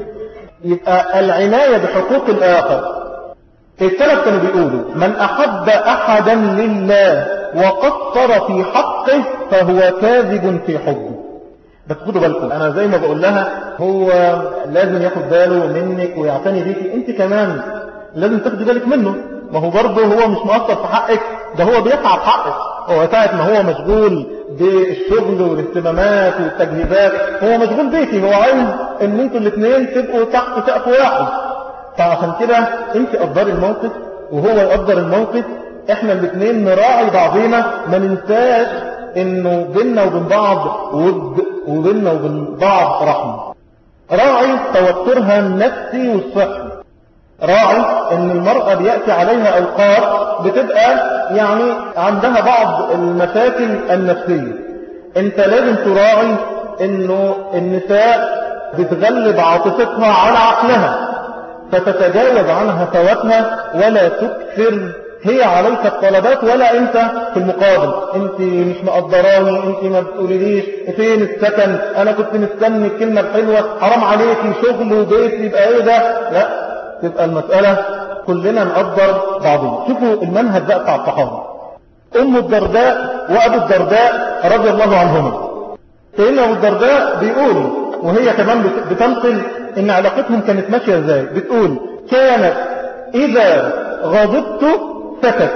يبقى العناية بحقوق الاخر الثلاث كانوا بيقولوا من أحب أحدا لله وقصر في حقه فهو كاذب في حبه بس خدوا بالكم أنا زي ما بقول لها هو لازم ياخد باله منك ويعتني بيكي أنت كمان لازم تاخدي بالك منه ما هو برضه هو مش مقصر في حقك ده هو بيسعى في حقك هو ساعة ما هو مشغول بالشغل والاهتمامات والتجهيزات هو مشغول بيكي هو عايز ان انتوا الاثنين تبقوا تحت سقف واحد فعشان كده انت قدري الموقف وهو يقدر الموقف احنا الاثنين نراعي بعضينا ما ننساش انه بيننا وبين بعض ود وبيننا وبين بعض رحمة راعي توترها النفسي والصحي راعي ان المرأة بيأتي عليها اوقات بتبقى يعني عندها بعض المشاكل النفسية انت لازم تراعي انه النساء بتغلب عاطفتها على عقلها فتتجاوز عنها فواتها ولا تكثر هي عليك الطلبات ولا انت في المقابل انت مش مقدراني انت ما بتقوليليش فين السكن انا كنت مستني الكلمة الحلوة حرام عليكي شغل وبيت يبقى ايه ده لا تبقى المسألة كلنا نقدر بعضنا شوفوا المنهج بقى بتاع الصحابة ام الدرداء وابو الدرداء رضي الله عنهما سيدنا ابو الدرداء بيقول وهي كمان بتنقل ان علاقتهم كانت ماشية ازاي بتقول كانت اذا غضبت سكت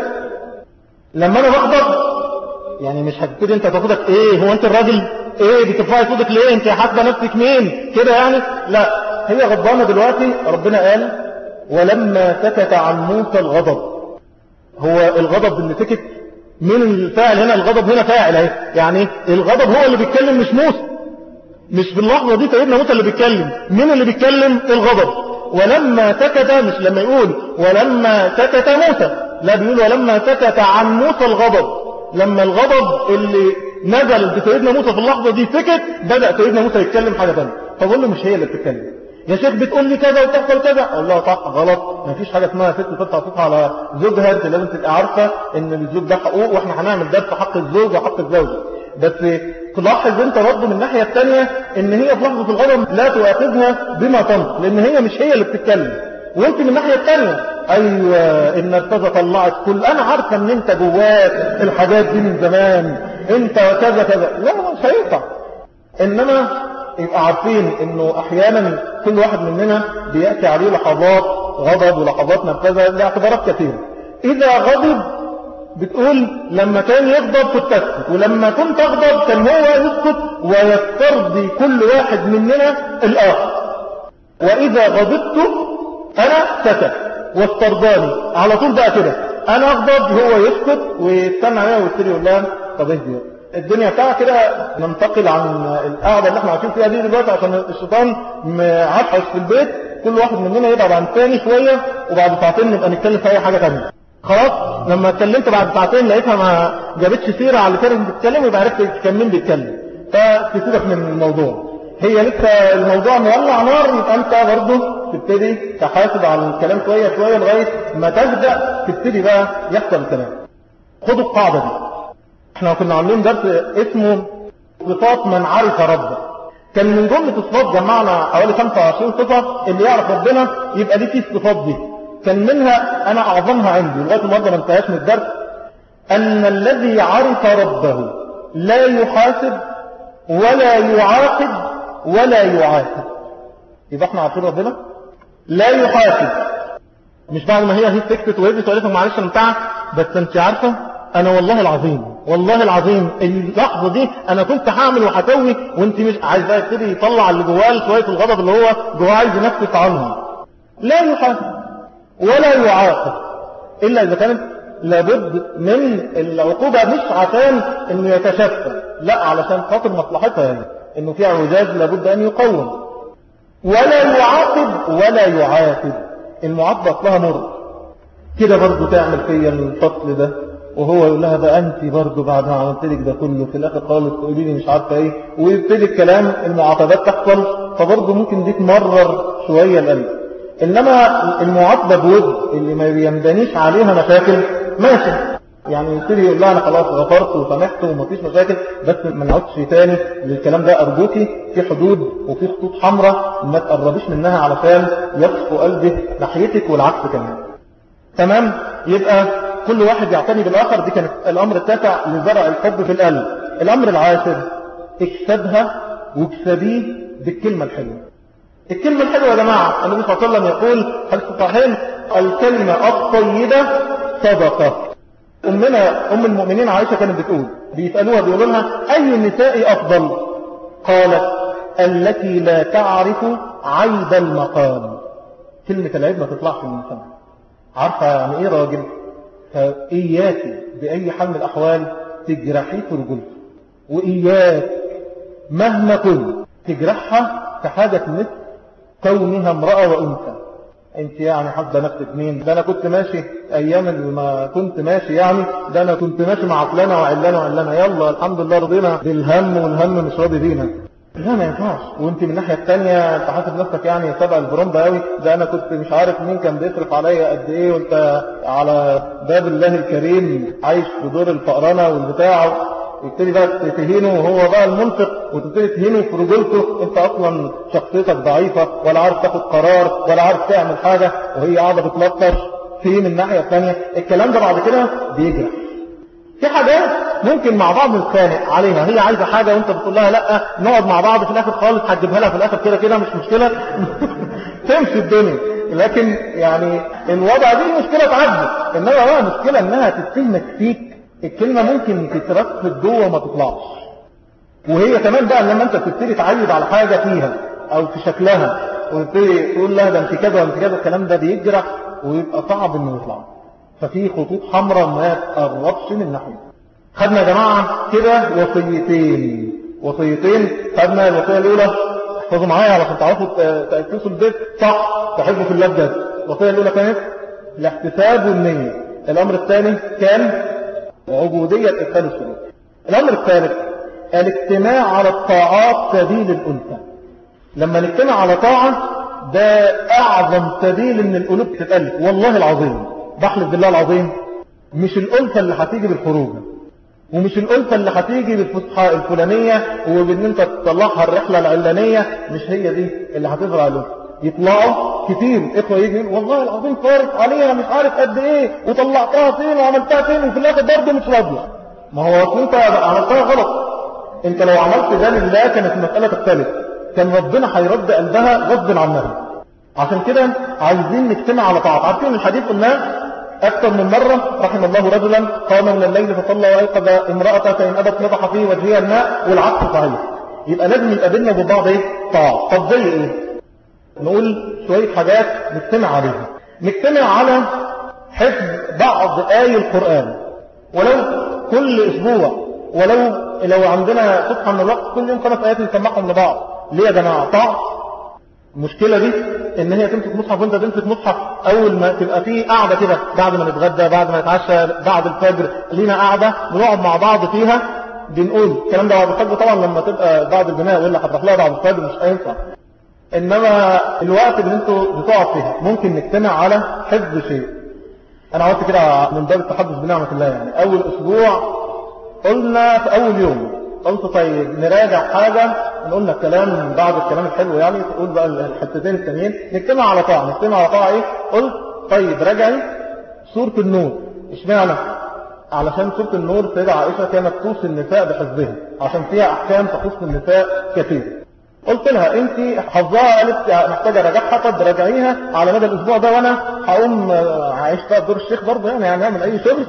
لما انا بغضب يعني مش هتبتدي انت تاخدك ايه هو انت الراجل ايه بترفعي صوتك ليه انت حاسبه نفسك مين كده يعني لا هي غضبانه دلوقتي ربنا قال ولما سكت عن موسى الغضب هو الغضب اللي سكت من الفاعل هنا الغضب هنا فاعل اهي يعني الغضب هو اللي بيتكلم مش موسى مش في اللحظة دي سيدنا موسى اللي بيتكلم مين اللي بيتكلم الغضب ولما سكت مش لما يقول ولما سكت موسى لا بيقول ولما سكت عن موسى الغضب لما الغضب اللي نزل بسيدنا موسى في اللحظة دي سكت بدأ سيدنا موسى يتكلم حاجة ثانيه فبقول له مش هي اللي بتتكلم يا شيخ بتقول لي كذا وتحصل كذا اقول لها صح غلط ما فيش حاجة اسمها ست ترفع صوتها على زوجها انت لازم تبقى عارفة ان الزوج ده حقوق واحنا هنعمل ده في حق الزوج وحق الزوجة بس تلاحظ انت برضه من الناحية الثانية ان هي في لحظة الغضب لا تؤاخذها بما تنطق لان هي مش هي اللي بتتكلم وانت من الناحية الثانية ايوه ان ارتزة طلعت كل انا عارفة ان انت جواك الحاجات دي من زمان انت وكذا كذا لا مش هينفع انما يبقى عارفين انه احيانا كل واحد مننا بيأتي عليه لحظات غضب ولحظات نرفزة لاعتبارات كثيرة اذا غضب بتقول لما كان يغضب كنت اسكت ولما كنت اغضب كان هو يسكت ويسترضي كل واحد مننا الاخر واذا غضبت انا سكت واسترضاني على طول بقى كده انا اغضب هو يسكت ويستنى عليها ويبتدي يقول لها طب اهدي الدنيا بتاعها كده ننتقل عن القعده اللي احنا عايشين فيها دي دلوقتي عشان الشيطان عفش في البيت كل واحد مننا يبعد عن الثاني شويه وبعد ساعتين نبقى نتكلم في اي حاجه ثانيه خلاص لما اتكلمت بعد ساعتين لقيتها ما جابتش سيرة على اللي كانت بتتكلم يبقى عرفت كان مين بيتكلم فتسيبك من الموضوع هي لسه الموضوع مولع نار يبقى انت برضه تبتدي تحاسب على الكلام شوية شوية لغاية ما تبدأ تبتدي بقى يحصل الكلام خدوا القاعدة دي احنا كنا عاملين درس اسمه صفات من عرف ربه كان من جملة الصفات جمعنا حوالي 25 صفة اللي يعرف ربنا يبقى ليه فيه الصفات دي كان منها انا اعظمها عندي لغاية النهارده ما انتهاش من الدرس ان الذي عرف ربه لا يحاسب ولا يعاقب ولا يعاتب يبقى احنا عارفين ربنا لا يحاسب مش بعد ما هي هي سكتت وهي تقول لكم معلش انا بتاع بس انت عارفه انا والله العظيم والله العظيم اللحظه دي انا كنت هعمل وهسوي وانت مش عايز بقى يبتدي يطلع اللي جواه شويه الغضب اللي هو جواه عايز ينفس عنهم لا يحاسب ولا يعاقب الا اذا كانت لابد من العقوبة مش عشان انه يتشفى لا علشان خاطر مصلحتها يعني انه في اعوجاج لابد ان يقوم ولا يعاقب ولا يعاتب المعاقبة اصلها مر كده برضو تعمل فيا الفصل ده وهو يقول لها ده انت برضو بعد ما عملت لك ده كله في الاخر خالص تقولي لي مش عارفه ايه ويبتدي الكلام المعاقبات تحصل فبرضو ممكن دي تمرر شويه القلب انما المعاقبه بود اللي ما ينبنيش عليها مشاكل ماشي يعني يبتدي يقول لها انا خلاص غفرت وسامحت ومفيش مشاكل بس ما نعودش تاني للكلام ده ارجوكي في حدود وفي خطوط حمراء ما تقربيش منها علشان يصفو قلبه ناحيتك والعكس كمان تمام يبقى كل واحد يعتني بالاخر دي كانت الامر التاسع لزرع الحب في القلب الامر العاشر اكسبها واكسبيه بالكلمه الحلوه الكلمه الحلوه يا جماعه النبي صلى الله عليه وسلم يقول حديث صحيح الكلمه الطيبه صدقه أمنا أم المؤمنين عائشة كانت بتقول بيسألوها بيقولوا لها أي النساء أفضل قالت التي لا تعرف عيب المقام كلمة العيب ما تطلعش من الإنسان عارفة يعني إيه راجل فإياك بأي حال من الأحوال تجرحي في رجلك وإياك مهما كنت تجرحها كحاجة مثل كونها امرأة وأنثى انت يعني حاسه نفسك مين ده انا كنت ماشي ايام ما كنت ماشي يعني ده انا كنت ماشي مع فلانه وعلانه وعلانه يلا الحمد لله رضينا بالهم والهم مش راضي بينا لا ما ينفعش وانت من الناحيه الثانيه انت حاسب نفسك يعني تبع البرومبا قوي ده انا كنت مش عارف مين كان بيصرف عليا قد ايه وانت على باب الله الكريم عايش في دور الفقرانه والبتاع يبتدي بقى تهينه وهو بقى المنفق وتبتدي تهينه في رجولته انت اصلا شخصيتك ضعيفة ولا عارف تاخد قرار ولا عارف تعمل حاجة وهي قاعدة بتلطش في من الناحية الثانية الكلام ده بعد كده بيجرح في حاجات ممكن مع بعض نتخانق عليها هي عايزة حاجة وانت بتقول لها لا نقعد مع بعض في الاخر خالص هتجيبها لها في الاخر كده كده مش مشكلة تمشي الدنيا لكن يعني الوضع دي مشكلة تعدي انما بقى مشكلة انها تتهمك فيك الكلمة ممكن تترفض جوه وما تطلعش وهي كمان بقى لما انت تبتدي تعيد على حاجة فيها او في شكلها وتبتدي تقول لها ده انت كذا وانت كذا الكلام ده بيجرح ويبقى صعب انه يطلع ففي خطوط حمراء ما تقربش من ناحية خدنا يا جماعة كده وصيتين وصيتين خدنا الوصية الاولى احفظوا معايا علشان تعرفوا تأسسوا البيت صح تحبوا في الله بجد الوصية الاولى كانت الاحتساب والنية الامر الثاني كان عبودية إدخال السلوك الأمر الثالث الاجتماع على الطاعات سبيل الأنثى لما نجتمع على طاعة ده أعظم سبيل إن القلوب تتألف والله العظيم بحلف بالله العظيم مش الألفة اللي هتيجي بالخروج ومش الألفة اللي هتيجي بالفسحة الفلانية وبإن أنت تطلعها الرحلة العلانية مش هي دي اللي هتزرع الألفة يطلعوا كتير اخوة يجي والله العظيم صارف عليها مش عارف قد ايه وطلعتها فين وعملتها فين وفي الاخر برضه مش راضيه ما هو انت عملتها غلط انت لو عملت ده لله كانت المسألة تختلف كان ربنا هيرد قلبها غصب عنها عشان كده عايزين نجتمع على طاعة عارفين الحديث قلناه أكثر من مرة رحم الله رجلا قام من الليل فصلى وأيقظ امرأة فإن أبت نضح في وجهها الماء والعكس صحيح يبقى لازم يبقى بيننا وبين بعض ايه طاعة طب زي ايه نقول شوية حاجات نجتمع عليها نجتمع على حفظ بعض آي القرآن ولو كل أسبوع ولو لو عندنا صفحة من الوقت كل يوم خمس آيات نسمعهم لبعض ليه يا جماعة طاعة المشكلة دي ان هي تمسك مصحف وانت تمسك مصحف اول ما تبقى فيه قاعدة كده بعد ما نتغدى بعد ما نتعشى بعد الفجر لينا قاعدة بنقعد مع بعض فيها بنقول الكلام ده بعد الفجر طبعا لما تبقى بعد البناء ولا هتروح لها بعد الفجر مش هينفع انما الوقت اللي انتوا بتقعد فيها ممكن نجتمع على حفظ شيء انا عملت كده من باب التحدث بنعمة الله يعني اول اسبوع قلنا في أول يوم قلت طيب نراجع حاجة قلنا الكلام بعد الكلام الحلو يعني تقول بقى الحتتين التانيين نجتمع على طاعة نجتمع على طاعة ايه قلت طيب راجعي سورة النور اشمعنى علشان سورة النور سيدة عائشة كانت توصي النساء بحفظها عشان فيها أحكام تخص النساء كثير قلت لها انت حفظها قالت محتاجة راجعها طب راجعيها على مدى الاسبوع ده وانا هقوم عايش بقى دور الشيخ برضه يعني يعني اعمل اي شغل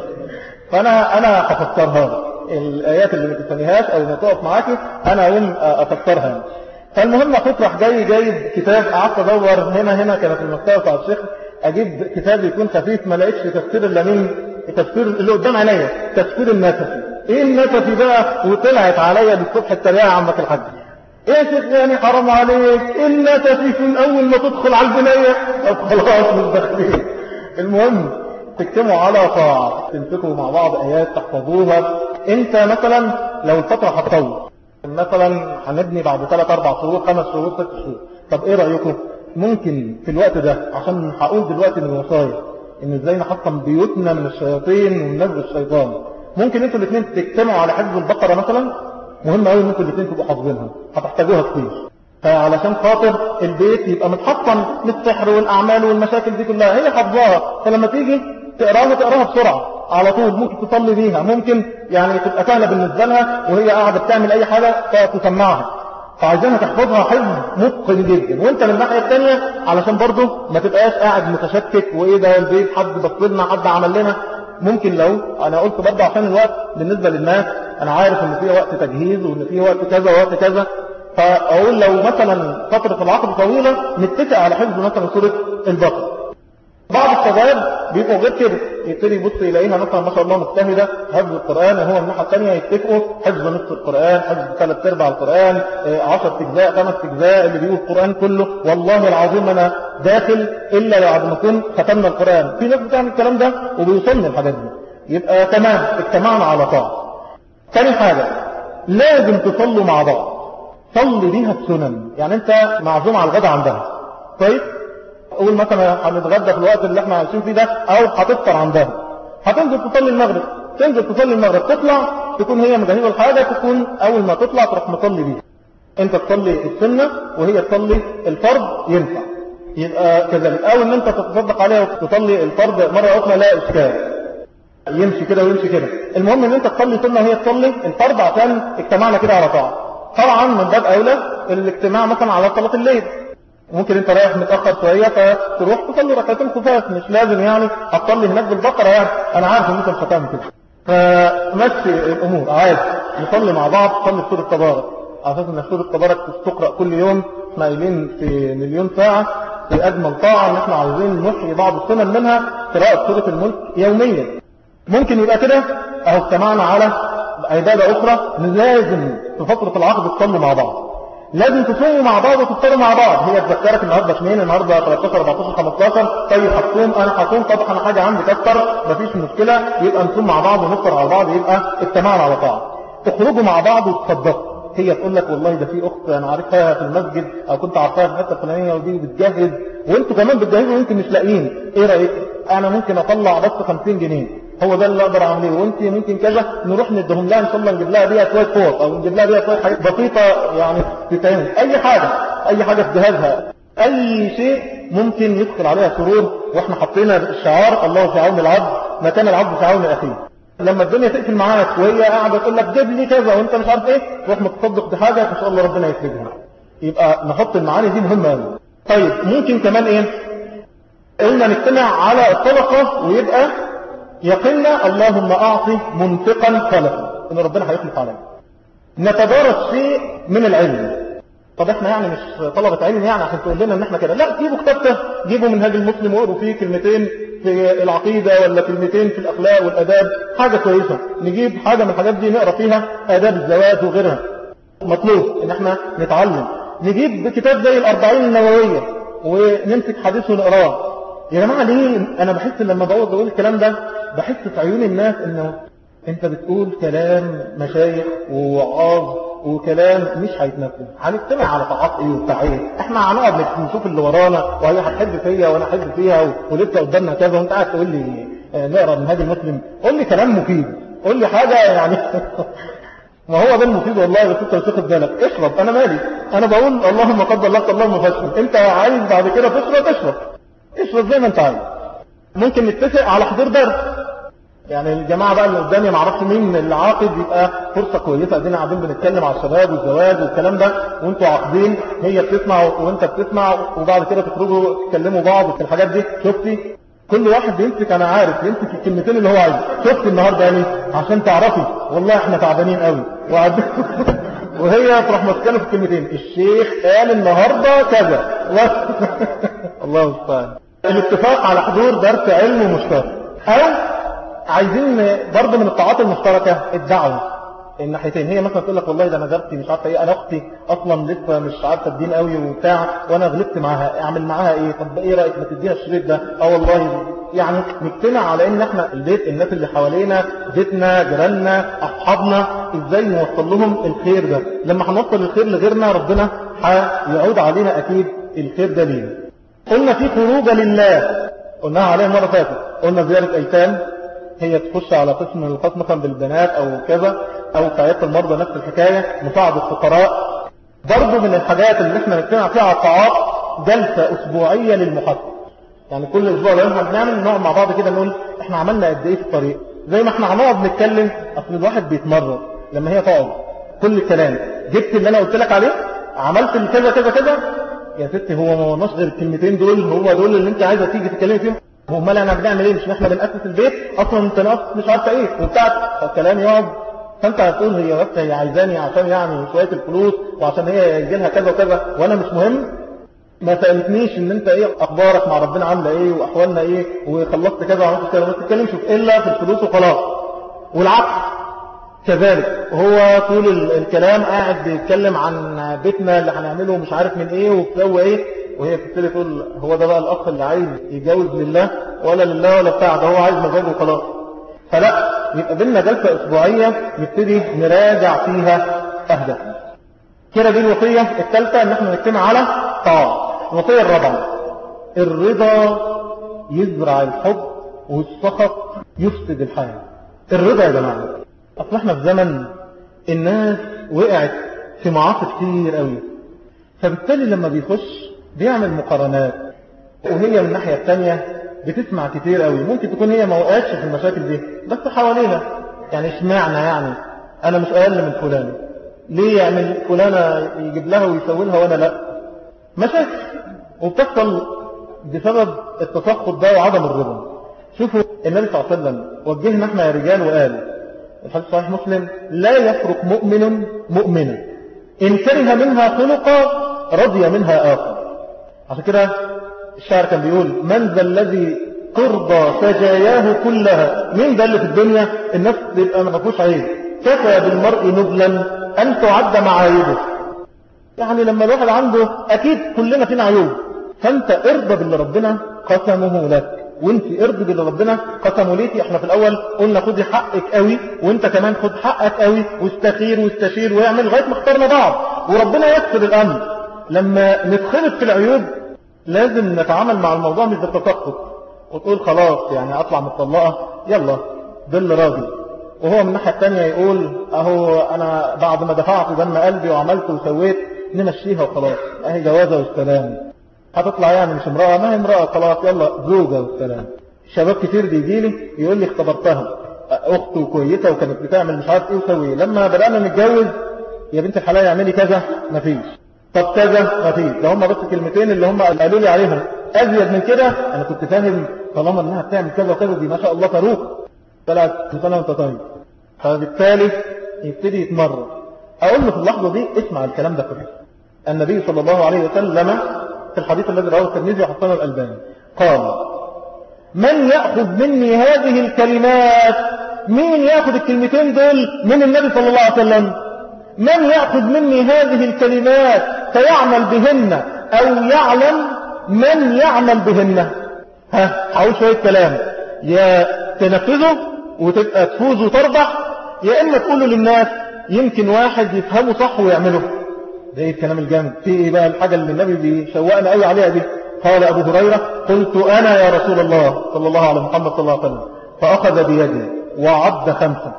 فانا انا هفسرها الايات اللي ما تفهميهاش او ما تقف معاكي انا اقوم افسرها فالمهم اخوك راح جاي جايب كتاب قعدت ادور هنا هنا كانت المكتبه بتاع الشيخ اجيب كتاب يكون خفيف ما لقيتش تفسير الا من تفسير اللي قدام عينيا تفسير النسفي ايه النسفي بقى وطلعت عليا بالصبح التريقه عمك الحاج ايه يا شيخ يعني حرام عليك النسفي في الاول ما تدخل على البنايه خلاص مش داخلين المهم تكتموا على طاعة تمسكوا مع بعض آيات تحفظوها انت مثلا لو الفترة هتطول مثلا هنبني بعد 3 4 شهور 5 شهور 6 شهور طب ايه رأيكم ممكن في الوقت ده عشان هقول دلوقتي من الوصايا ان ازاي نحطم بيوتنا من الشياطين وننزل الشيطان ممكن انتوا الاثنين تجتمعوا على حفظ البقرة مثلا مهم قوي ان انتوا الاثنين تبقوا حافظينها هتحتاجوها كتير فعلشان خاطر البيت يبقى متحطم من السحر والاعمال والمشاكل دي كلها هي حافظاها فلما تيجي تقراها تقراها بسرعة على طول ممكن تصلي بيها ممكن يعني تبقى سهلة بالنسبة لها وهي قاعدة بتعمل اي حاجة تسمعها فعايزينها تحفظها حفظ متقن جدا وانت من الناحية الثانية علشان برضه ما تبقاش قاعد متشكك وايه ده البيت حد بصلنا حد عمل لنا ممكن لو انا قلت برضه عشان الوقت بالنسبة للناس انا عارف ان في وقت تجهيز وان في وقت كذا ووقت كذا فاقول لو مثلا فترة العقد طويلة نتفق على حفظ مثلا سورة البقرة بعض الشباب بيبقوا غير كده يبتدي يبص يلاقيها مثلا ما شاء الله مجتهده حفظ القرآن وهو الناحية الثانية يتفقوا حفظ نصف القرآن حفظ ثلاث ارباع القرآن 10 اجزاء خمس اجزاء اللي بيقول القرآن كله والله العظيم انا داخل الا بعد ما اكون ختمنا القرآن في ناس بتعمل الكلام ده وبيوصلني الحاجات دي يبقى تمام اجتمعنا على طاعة ثاني حاجة لازم تصلوا مع بعض صلي بيها السنن يعني انت معزوم على الغدا عندها طيب قول مثلا هنتغدى في الوقت اللي احنا عايشين فيه ده او هتفطر عندها هتنزل تصلي المغرب تنزل تصلي المغرب تطلع تكون هي مجهزه الحاجه تكون اول ما تطلع تروح مصلي بيها انت تصلي السنه وهي تصلي الفرض ينفع يبقى كذلك او ان انت تتصدق عليها وتصلي الفرض مره اخرى لا اشكال يمشي كده ويمشي كده المهم ان انت تصلي سنه وهي تصلي الفرض عشان اجتمعنا كده على طاعه طبعا من باب اولى الاجتماع مثلا على صلاه الليل ممكن انت رايح متأخر شوية فتروح تصلي ركعتين خفاف مش لازم يعني هتصلي هناك بالبقرة يعني انا عارف ان انت مش هتعمل كده فمشي الامور عادي نصلي مع بعض تصلي سورة تبارك على اساس ان سورة تبارك تقرأ كل يوم احنا قايلين في مليون ساعة في اجمل طاعة ان احنا عايزين نحيي بعض السنن منها قراءة سورة الملك يوميا ممكن يبقى كده اهو اجتمعنا على عبادة اخرى لازم في فترة العقد تصلوا مع بعض لازم تصوموا مع بعض وتفطروا مع بعض هي تذكرك النهارده اثنين النهارده 13 14 15 طيب هتصوم انا هصوم طب انا حاجه عندي تفطر مفيش مشكله يبقى نصوم مع بعض ونفطر على بعض يبقى اجتماعنا على بعض تخرجوا مع بعض وتصدقوا هي تقول لك والله ده في اخت انا عارفها في المسجد او كنت عارفاها في الحته الفلانيه ودي بتجهز وانتوا كمان بتجهزوا وانتوا مش لاقيين ايه رايك انا ممكن اطلع بس 50 جنيه هو ده اللي اقدر اعمله وانت ممكن كذا نروح ندهم لها ان شاء الله نجيب لها بيها شويه فوط او نجيب لها بيها شويه حاجات بسيطه يعني تتعمل اي حاجه اي حاجه في جهازها اي شيء ممكن يدخل عليها سرور واحنا حطينا الشعار الله في عون العبد ما كان العبد في عون اخيه لما الدنيا تقفل معاك وهي قاعده تقول لك جيب لي كذا وانت مش عارف ايه تروح متصدق بحاجه ان شاء الله ربنا يفرجها يبقى نحط المعاني دي مهمه قوي طيب ممكن كمان ايه قلنا نجتمع على الصدقه ويبقى يقلنا اللهم أعطي منفقا خلفا إن ربنا هيخلف علينا نتدارس شيء من العلم طب احنا يعني مش طلبة علم يعني عشان تقول لنا ان احنا كده لا جيبوا كتابته جيبوا منهاج المسلم وقروا فيه كلمتين في العقيدة ولا كلمتين في الأخلاق والأداب حاجة كويسة نجيب حاجة من الحاجات دي نقرأ فيها آداب الزواج وغيرها مطلوب ان احنا نتعلم نجيب كتاب زي الأربعين النووية ونمسك حديث ونقراه يا جماعة ليه انا بحس لما بقول بقول الكلام ده بحس في عيون الناس انه انت بتقول كلام مشايخ ووعاظ وكلام مش هيتنفذ هنجتمع على طاعات ايه وبتاع ايه احنا هنقعد نشوف اللي ورانا وهي هتحب فيا وانا احب فيها ولسه قدامنا كذا وانت قاعد تقول لي نقرا من هذا المسلم قول لي كلام مفيد قول لي حاجة يعني ما هو ده المفيد والله بس انت تاخد بالك اشرب انا مالي انا بقول اللهم قدر لك اللهم فاشرب انت عايز بعد كده تشرب اشرب اشرب زي ما انت عايز ممكن نتفق على حضور درس يعني الجماعة بقى اللي قدامي ما اعرفش مين اللي عاقد يبقى فرصة كويسة ادينا قاعدين بنتكلم على الشباب والزواج والكلام ده وانتوا عاقدين هي بتسمع وانت بتسمع وبعد كده تخرجوا تكلموا بعض في الحاجات دي شفتي كل واحد بيمسك انا عارف يمسك الكلمتين اللي هو عايزه شفت النهارده يعني عشان تعرفي والله احنا تعبانين قوي وقعد وهي تروح ماسكانه في الكلمتين الشيخ قال النهارده كذا الله المستعان الاتفاق على حضور درس علم مشترك او عايزين برضه من الطاعات المشتركه الدعوه الناحيتين هي مثلا تقول لك والله ده انا جربتي مش عارفه ايه انا اختي اصلا لسه مش عارفه الدين قوي وبتاع وانا غلبت معاها اعمل معاها ايه طب ايه رايك ما تديها الشريط ده اه والله يعني نجتمع على ان احنا البيت الناس اللي حوالينا بيتنا جيراننا اصحابنا ازاي نوصل لهم الخير ده لما هنوصل الخير لغيرنا ربنا هيعود علينا اكيد الخير ده لينا قلنا في خروجه لله قلناها عليها مره فاتت قلنا زياره ايتام هي تخش على قسم الخاص مثلا بالبنات او كذا او سعيادة المرضى نفس الحكاية مساعدة الفقراء برضو من الحاجات اللي احنا نجتمع فيها على الطاعات جلسة اسبوعية للمحاسبة يعني كل اسبوع لو احنا بنعمل نقعد مع بعض كده نقول احنا عملنا قد ايه في الطريق زي ما احنا هنقعد نتكلم اصل الواحد بيتمرن لما هي تقعد كل الكلام جبت اللي انا قلت لك عليه عملت كذا كذا كذا يا ستي هو ما ورناش غير الكلمتين دول هو دول اللي انت عايزه تيجي تتكلمي فيهم هو امال انا بنعمل ايه مش احنا بنأسس البيت اصلا انت ناقص مش عارفه ايه وبتاع فالكلام يقعد فانت هتقول هي بس هي عايزاني عشان يعني شويه الفلوس وعشان هي يجي لها كذا وكذا وانا مش مهم ما سالتنيش ان انت ايه اخبارك مع ربنا عامله ايه واحوالنا ايه وخلصت كذا وعملت كذا ما تتكلمش الا في الفلوس وخلاص والعكس كذلك هو طول الكلام قاعد بيتكلم عن بيتنا اللي هنعمله مش عارف من ايه وبتسوي ايه وهي بتبتدي تقول هو ده بقى الاخ اللي عايز يتجوز لله ولا لله ولا بتاع ده هو عايز مزاجه وخلاص فلا يبقى بينا جلسة اسبوعية نبتدي نراجع فيها اهدافنا كده دي الوصية الثالثة ان احنا نجتمع على طاعة الوصية الرابعة الرضا يزرع الحب والسخط يفسد الحياة الرضا يا جماعة اصل احنا في زمن الناس وقعت في معاصي كتير قوي فبالتالي لما بيخش بيعمل مقارنات وهي من الناحية الثانية بتسمع كتير قوي ممكن تكون هي ما وقعتش في المشاكل دي بس حوالينا يعني اشمعنى يعني انا مش اقل من فلان ليه يعمل فلانة يجيب لها ويسوي لها وانا لا مشاكل وبتحصل بسبب التسخط ده وعدم الرضا شوفوا النبي صلى الله عليه وسلم وجهنا احنا يا رجال وقال الحديث صحيح مسلم لا يفرق مؤمن مؤمنا إن كره منها خلقا رضي منها آخر عشان كده الشاعر كان بيقول من ذا الذي ترضى سجاياه كلها مين ده اللي في الدنيا الناس تبقى ما فيهوش عيب كفى بالمرء نبلا أن تعد معايبه يعني لما الواحد عنده أكيد كلنا فينا عيوب فأنت ارضى باللي ربنا قسمه لك وانت ارضي باللي ربنا قسمه ليكي احنا في الاول قلنا خدي حقك قوي وانت كمان خد حقك قوي واستخير واستشير واعمل لغايه ما اخترنا بعض وربنا يكسر الامر لما نتخلط في العيوب لازم نتعامل مع الموضوع مش بالتسقط وتقول خلاص يعني اطلع مطلقه يلا ظل راضي وهو من الناحيه الثانيه يقول اهو انا بعد ما دفعت دم قلبي وعملت وسويت نمشيها وخلاص اهي جوازه والسلام هتطلع يعني مش امرأة ما هي امرأة خلاص يلا زوجة والسلام شباب كتير بيجي لي يقول لي اختبرتها اخته كويسة وكانت بتعمل مش عارف ايه وسوي لما بدأنا نتجوز يا بنت الحلال اعملي كذا مفيش طب كذا مفيش ده هم بس كلمتين اللي هم قالوا لي عليهم ازيد من كده انا كنت فاهم طالما انها بتعمل كذا وكذا دي ما شاء الله صاروخ طلعت سنه وانت طيب فبالتالي يبتدي يتمرن اقول له في اللحظه دي اسمع الكلام ده كله النبي صلى الله عليه وسلم في الحديث الذي رواه الترمذي وحسنه الألباني قال من يأخذ مني هذه الكلمات مين يأخذ الكلمتين دول من النبي صلى الله عليه وسلم من يأخذ مني هذه الكلمات فيعمل بهن أو يعلم من يعمل بهن ها حاول شوية كلام يا تنفذه وتبقى تفوز وتربح يا إما تقوله للناس يمكن واحد يفهمه صح ويعمله ده ايه الكلام الجامد في ايه بقى الحاجة اللي النبي بيشوقنا قوي عليها دي قال ابو هريرة قلت انا يا رسول الله صلى الله عليه محمد صلى الله عليه وسلم فاخذ بيدي وعد خمسة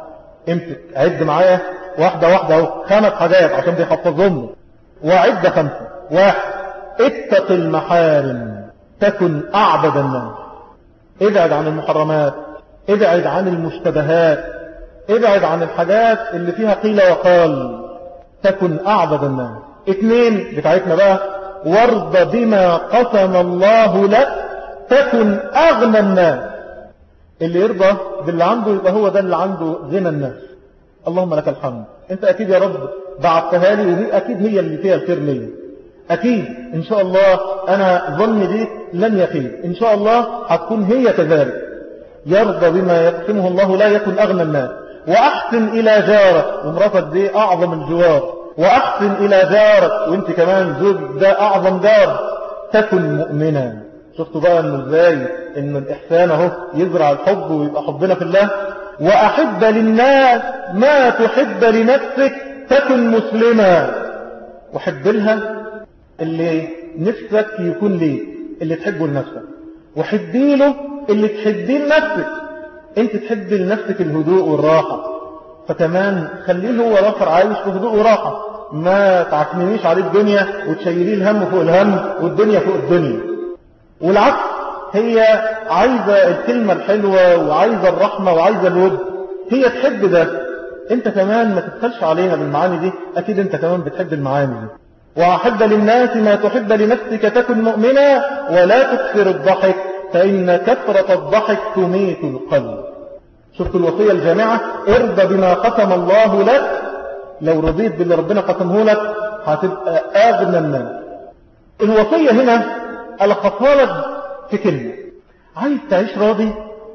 امسك عد معايا واحدة واحدة اهو خمس حاجات عشان بيحفظهم وعد خمسة واحد اتق المحارم تكن أعبد الناس ابعد عن المحرمات ابعد عن المشتبهات ابعد عن الحاجات اللي فيها قيل وقال تكن أعبد الناس اثنين بتاعتنا بقى وارض بما قسم الله لك تكن أغنى الناس اللي يرضى باللي عنده يبقى هو ده اللي عنده غنى الناس اللهم لك الحمد انت اكيد يا رب بعتها لي ودي اكيد هي اللي فيها الخير ليا اكيد ان شاء الله انا ظني دي لن يخيب ان شاء الله هتكون هي كذلك يرضى بما يقسمه الله لا يكن اغنى الناس واحسن الى جارك ومراتك دي اعظم الجوار واحسن الى جارك وانت كمان زوج ده اعظم جار تكن مؤمنا شفتوا بقى انه ازاي ان الاحسان اهو يزرع الحب ويبقى حبنا في الله واحب للناس ما تحب لنفسك تكن مسلما وحب لها اللي نفسك يكون ليه اللي تحبه لنفسك وحبي له اللي تحبيه لنفسك انت تحب لنفسك الهدوء والراحة فكمان خليه هو الاخر عايش في هدوء وراحة ما تعكننيش عليه الدنيا وتشيليه الهم فوق الهم والدنيا فوق الدنيا والعكس هي عايزة الكلمة الحلوة وعايزة الرحمة وعايزة الود هي تحب ده انت كمان ما تتخلش علينا بالمعاني دي اكيد انت كمان بتحب المعاني دي وأحب للناس ما تحب لنفسك تكن مؤمنا ولا تكثر الضحك فإن كثرة الضحك تميت القلب شفت الوصية الجامعة ارضى بما قسم الله لك لو رضيت باللي ربنا قسمه لك هتبقى أغنى الناس الوصية هنا ألخصها لك في كلمة عايز تعيش راضي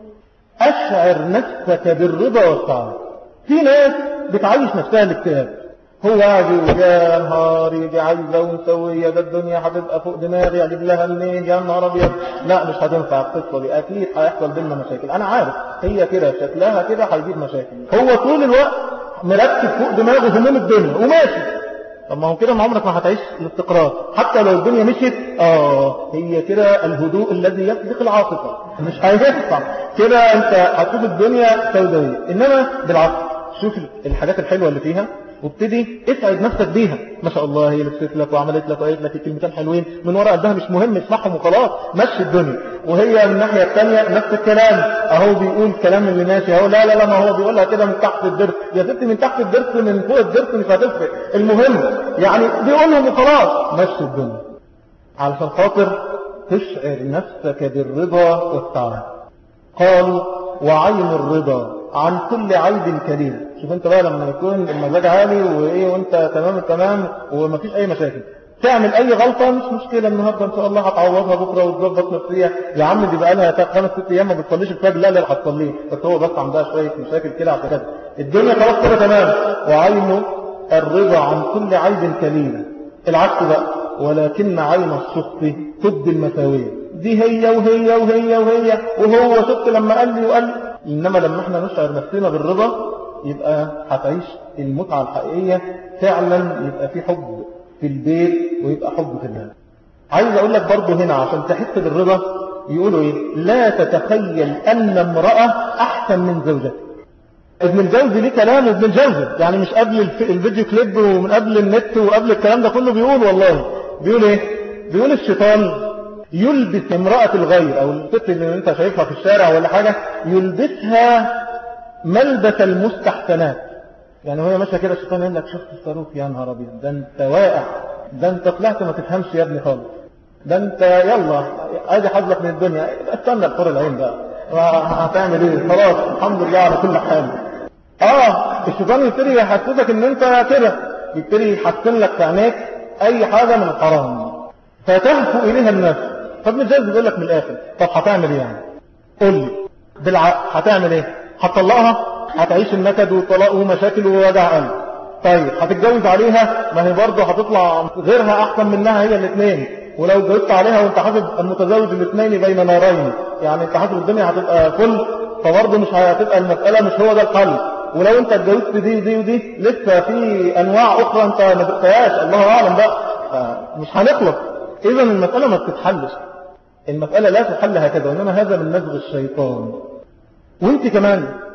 أشعر نفسك بالرضا والسعادة في ناس بتعيش نفسها الاكتئاب هو قاعد يا نهاري دي عايزة ومسوية ده الدنيا هتبقى فوق دماغي اجيب لها منين يا نهار ابيض لا مش هتنفع القصة دي اكيد هيحصل بينا مشاكل انا عارف هي كده شكلها كده هيجيب مشاكل هو طول الوقت مركز فوق دماغه هموم الدنيا وماشي طب ما هو كده ما عمرك ما هتعيش الاستقرار حتى لو الدنيا مشيت اه هي كده الهدوء الذي يسبق العاصفة مش هينفع كده انت هتشوف الدنيا سوداوية انما بالعكس شوف الحاجات الحلوة اللي فيها وابتدي اسعد نفسك بيها ما شاء الله هي لبست لك وعملت لك وقالت لك كلمتين حلوين من وراء قدها مش مهم اسمعهم وخلاص مشي الدنيا وهي من الناحية الثانية نفس الكلام اهو بيقول كلام اللي ماشي اهو لا لا لا ما هو بيقولها كده من تحت الدرس يا ستي من تحت الدرس من فوق الدرس مش هتفرق المهم يعني بيقولهم وخلاص مشي الدنيا علشان خاطر تشعر نفسك بالرضا والسعادة قالوا وعين الرضا عن كل عيب كريم شوف انت بقى لما يكون المزاج عالي وايه وانت تمام التمام ومفيش اي مشاكل تعمل اي غلطة مش مشكلة النهاردة ان شاء الله هتعوضها بكرة وتظبط نفسية يا عم دي بقى لها خمس ست ايام ما بتصليش الفجر لا لا هتصليه بس هو بس عندها شوية مشاكل كده عشان كده الدنيا خلاص كده تمام وعينه الرضا عن كل عيب كريم العكس بقى ولكن عين السخط تبدي المساوية دي هي وهي وهي وهي وهو شفت لما قال لي وقال لي إنما لما احنا نشعر نفسنا بالرضا يبقى هتعيش المتعة الحقيقية فعلا يبقى في حب في البيت ويبقى حب في الله عايز اقول لك برضه هنا عشان تحس بالرضا يقولوا ايه لا تتخيل ان امرأة احسن من زوجتك ابن الجوزي ليه كلام ابن الجوزي يعني مش قبل الفيديو كليب ومن قبل النت وقبل الكلام ده كله بيقول والله بيقول ايه بيقول الشيطان يلبس امرأة الغير او الست اللي انت شايفها في الشارع ولا حاجة يلبسها ملبس المستحسنات يعني وهي ماشيه كده الشيطان يقول لك شفت الصاروخ يا نهار ابيض ده انت واقع ده انت طلعت ما تفهمش يا ابني خالص ده انت يلا ادي حظك من الدنيا استنى الحور العين بقى هتعمل ايه خلاص الحمد لله على كل حال اه الشيطان يبتدي يحسسك ان انت كده يبتدي يحسن لك في عينيك اي حاجه من الحرام فتهفو اليها النفس فابن الجوزي بيقول لك من الاخر طب هتعمل ايه يعني قول لي بالعقل هتعمل ايه هتطلقها هتعيش النكد والطلاق ومشاكل ووجع قلب طيب هتتجوز عليها ما هي برضه هتطلع غيرها احسن منها هي الاثنين ولو اتجوزت عليها وانت حاسب المتزوج الاثنين بين نارين يعني انت حاسب الدنيا هتبقى فل فبرضه مش هتبقى المسألة مش هو ده الحل ولو انت اتجوزت دي ودي ودي لسه في انواع اخرى انت ما دقتهاش الله اعلم بقى مش هنخلص اذا المسألة ما بتتحلش المسألة لا تحل هكذا وانما هذا من نزغ الشيطان وانت كمان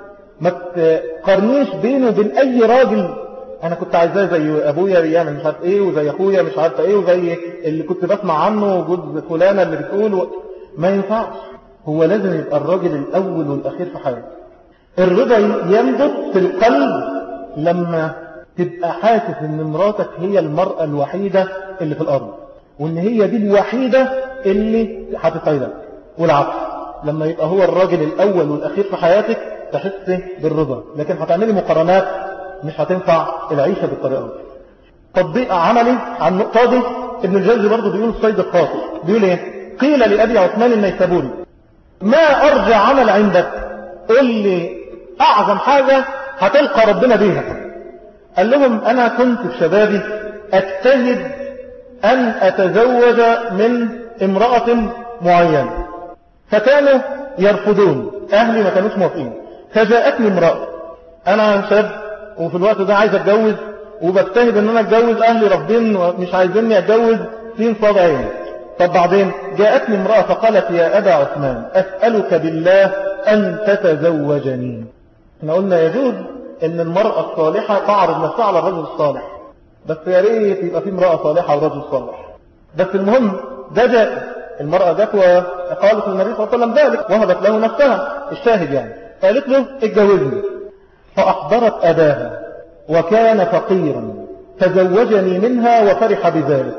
ما تقارنيش بينه وبين أي راجل أنا كنت عايزاه زي أبويا يعمل مش عارف إيه وزي أخويا مش عارف إيه وزي اللي كنت بسمع عنه وجود فلانة اللي بتقول و... ما ينفعش هو لازم يبقى الراجل الأول والأخير في حياته الرضا ينبت في القلب لما تبقى حاسس ان مراتك هي المرأة الوحيدة اللي في الأرض وان هي دي الوحيدة اللي هتسعدك والعكس لما يبقى هو الراجل الأول والأخير في حياتك تحس بالرضا لكن هتعملي مقارنات مش هتنفع العيشة بالطريقة دي تطبيق عملي عن النقطة دي ابن الجوزي برضه بيقول الصيد القاطع بيقول ايه قيل لأبي عثمان النيسابوري ما أرجع عمل عندك قل لي أعظم حاجة هتلقى ربنا بيها قال لهم أنا كنت في شبابي أجتهد أن أتزوج من امرأة معينة فكانوا يرفضون أهلي ما كانوش موافقين فجاءتني امرأة أنا شاب وفي الوقت ده عايز أتجوز وبجتهد أن أنا أتجوز أهلي رافضين ومش عايزيني أتجوز سين صاد عيني طب بعدين جاءتني امرأة فقالت يا أبا عثمان أسألك بالله أن تتزوجني احنا قلنا يجوز ان المرأة الصالحة تعرض نفسها على الرجل الصالح بس يا ريت يبقى في امرأة صالحة ورجل صالح بس المهم ده جاء المرأة جت وقالت للنبي صلى الله عليه وسلم ذلك وهبت له نفسها الشاهد يعني قالت له اتجوزني فأحضرت أباها وكان فقيرا تزوجني منها وفرح بذلك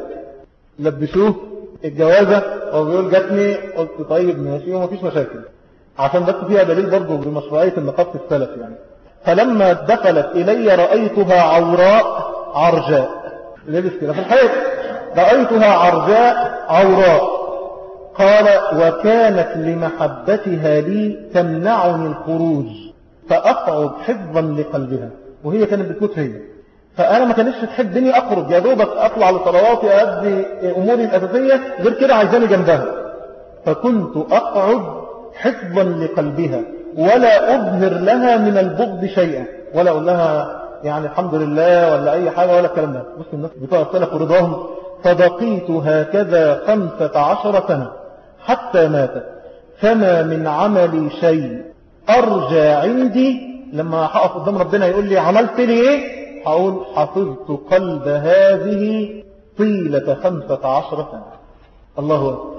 لبسوه الجوازة وبيقول جاتني قلت طيب ماشي ومفيش مشاكل عشان بس فيها دليل برضه بمشروعية النقاط في السلف يعني فلما دخلت إلي رأيتها عوراء عرجاء لبس كده في الحيط رأيتها عرجاء عوراء قال وكانت لمحبتها لي تمنعني الخروج فأقعد حفظا لقلبها وهي كانت بتموت هي فأنا ما كانتش تحبني أخرج يا دوبك أطلع لصلواتي أدي أموري الأساسية غير كده عايزاني جنبها فكنت أقعد حفظا لقلبها ولا أظهر لها من البغض شيئا ولا أقول لها يعني الحمد لله ولا أي حاجة ولا الكلام ده بص الناس بتوع السلف ورضاهم فبقيت هكذا خمسة عشر سنة حتى ماتت فما من عملي شيء أرجى عندي لما هقف قدام ربنا يقول لي عملت لي ايه هقول حفظت قلب هذه طيلة خمسة عشر سنة الله أكبر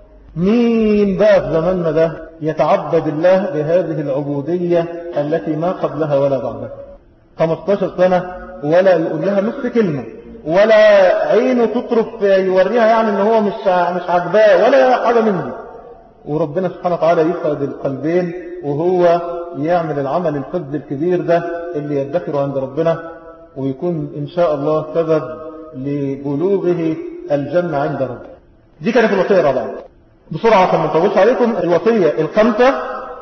مين بقى في زماننا ده يتعبد الله بهذه العبودية التي ما قبلها ولا بعدها 15 سنة ولا يقول لها نص كلمة ولا عينه تطرف يوريها يعني ان هو مش مش عجباه ولا حاجة منه وربنا سبحانه وتعالى يفقد القلبين وهو يعمل العمل الفذ الكبير ده اللي يدخره عند ربنا ويكون إن شاء الله سبب لبلوغه الجنة عند ربه دي كانت الوصية الرابعة بسرعة عشان ما نطولش عليكم الوصية الخامسة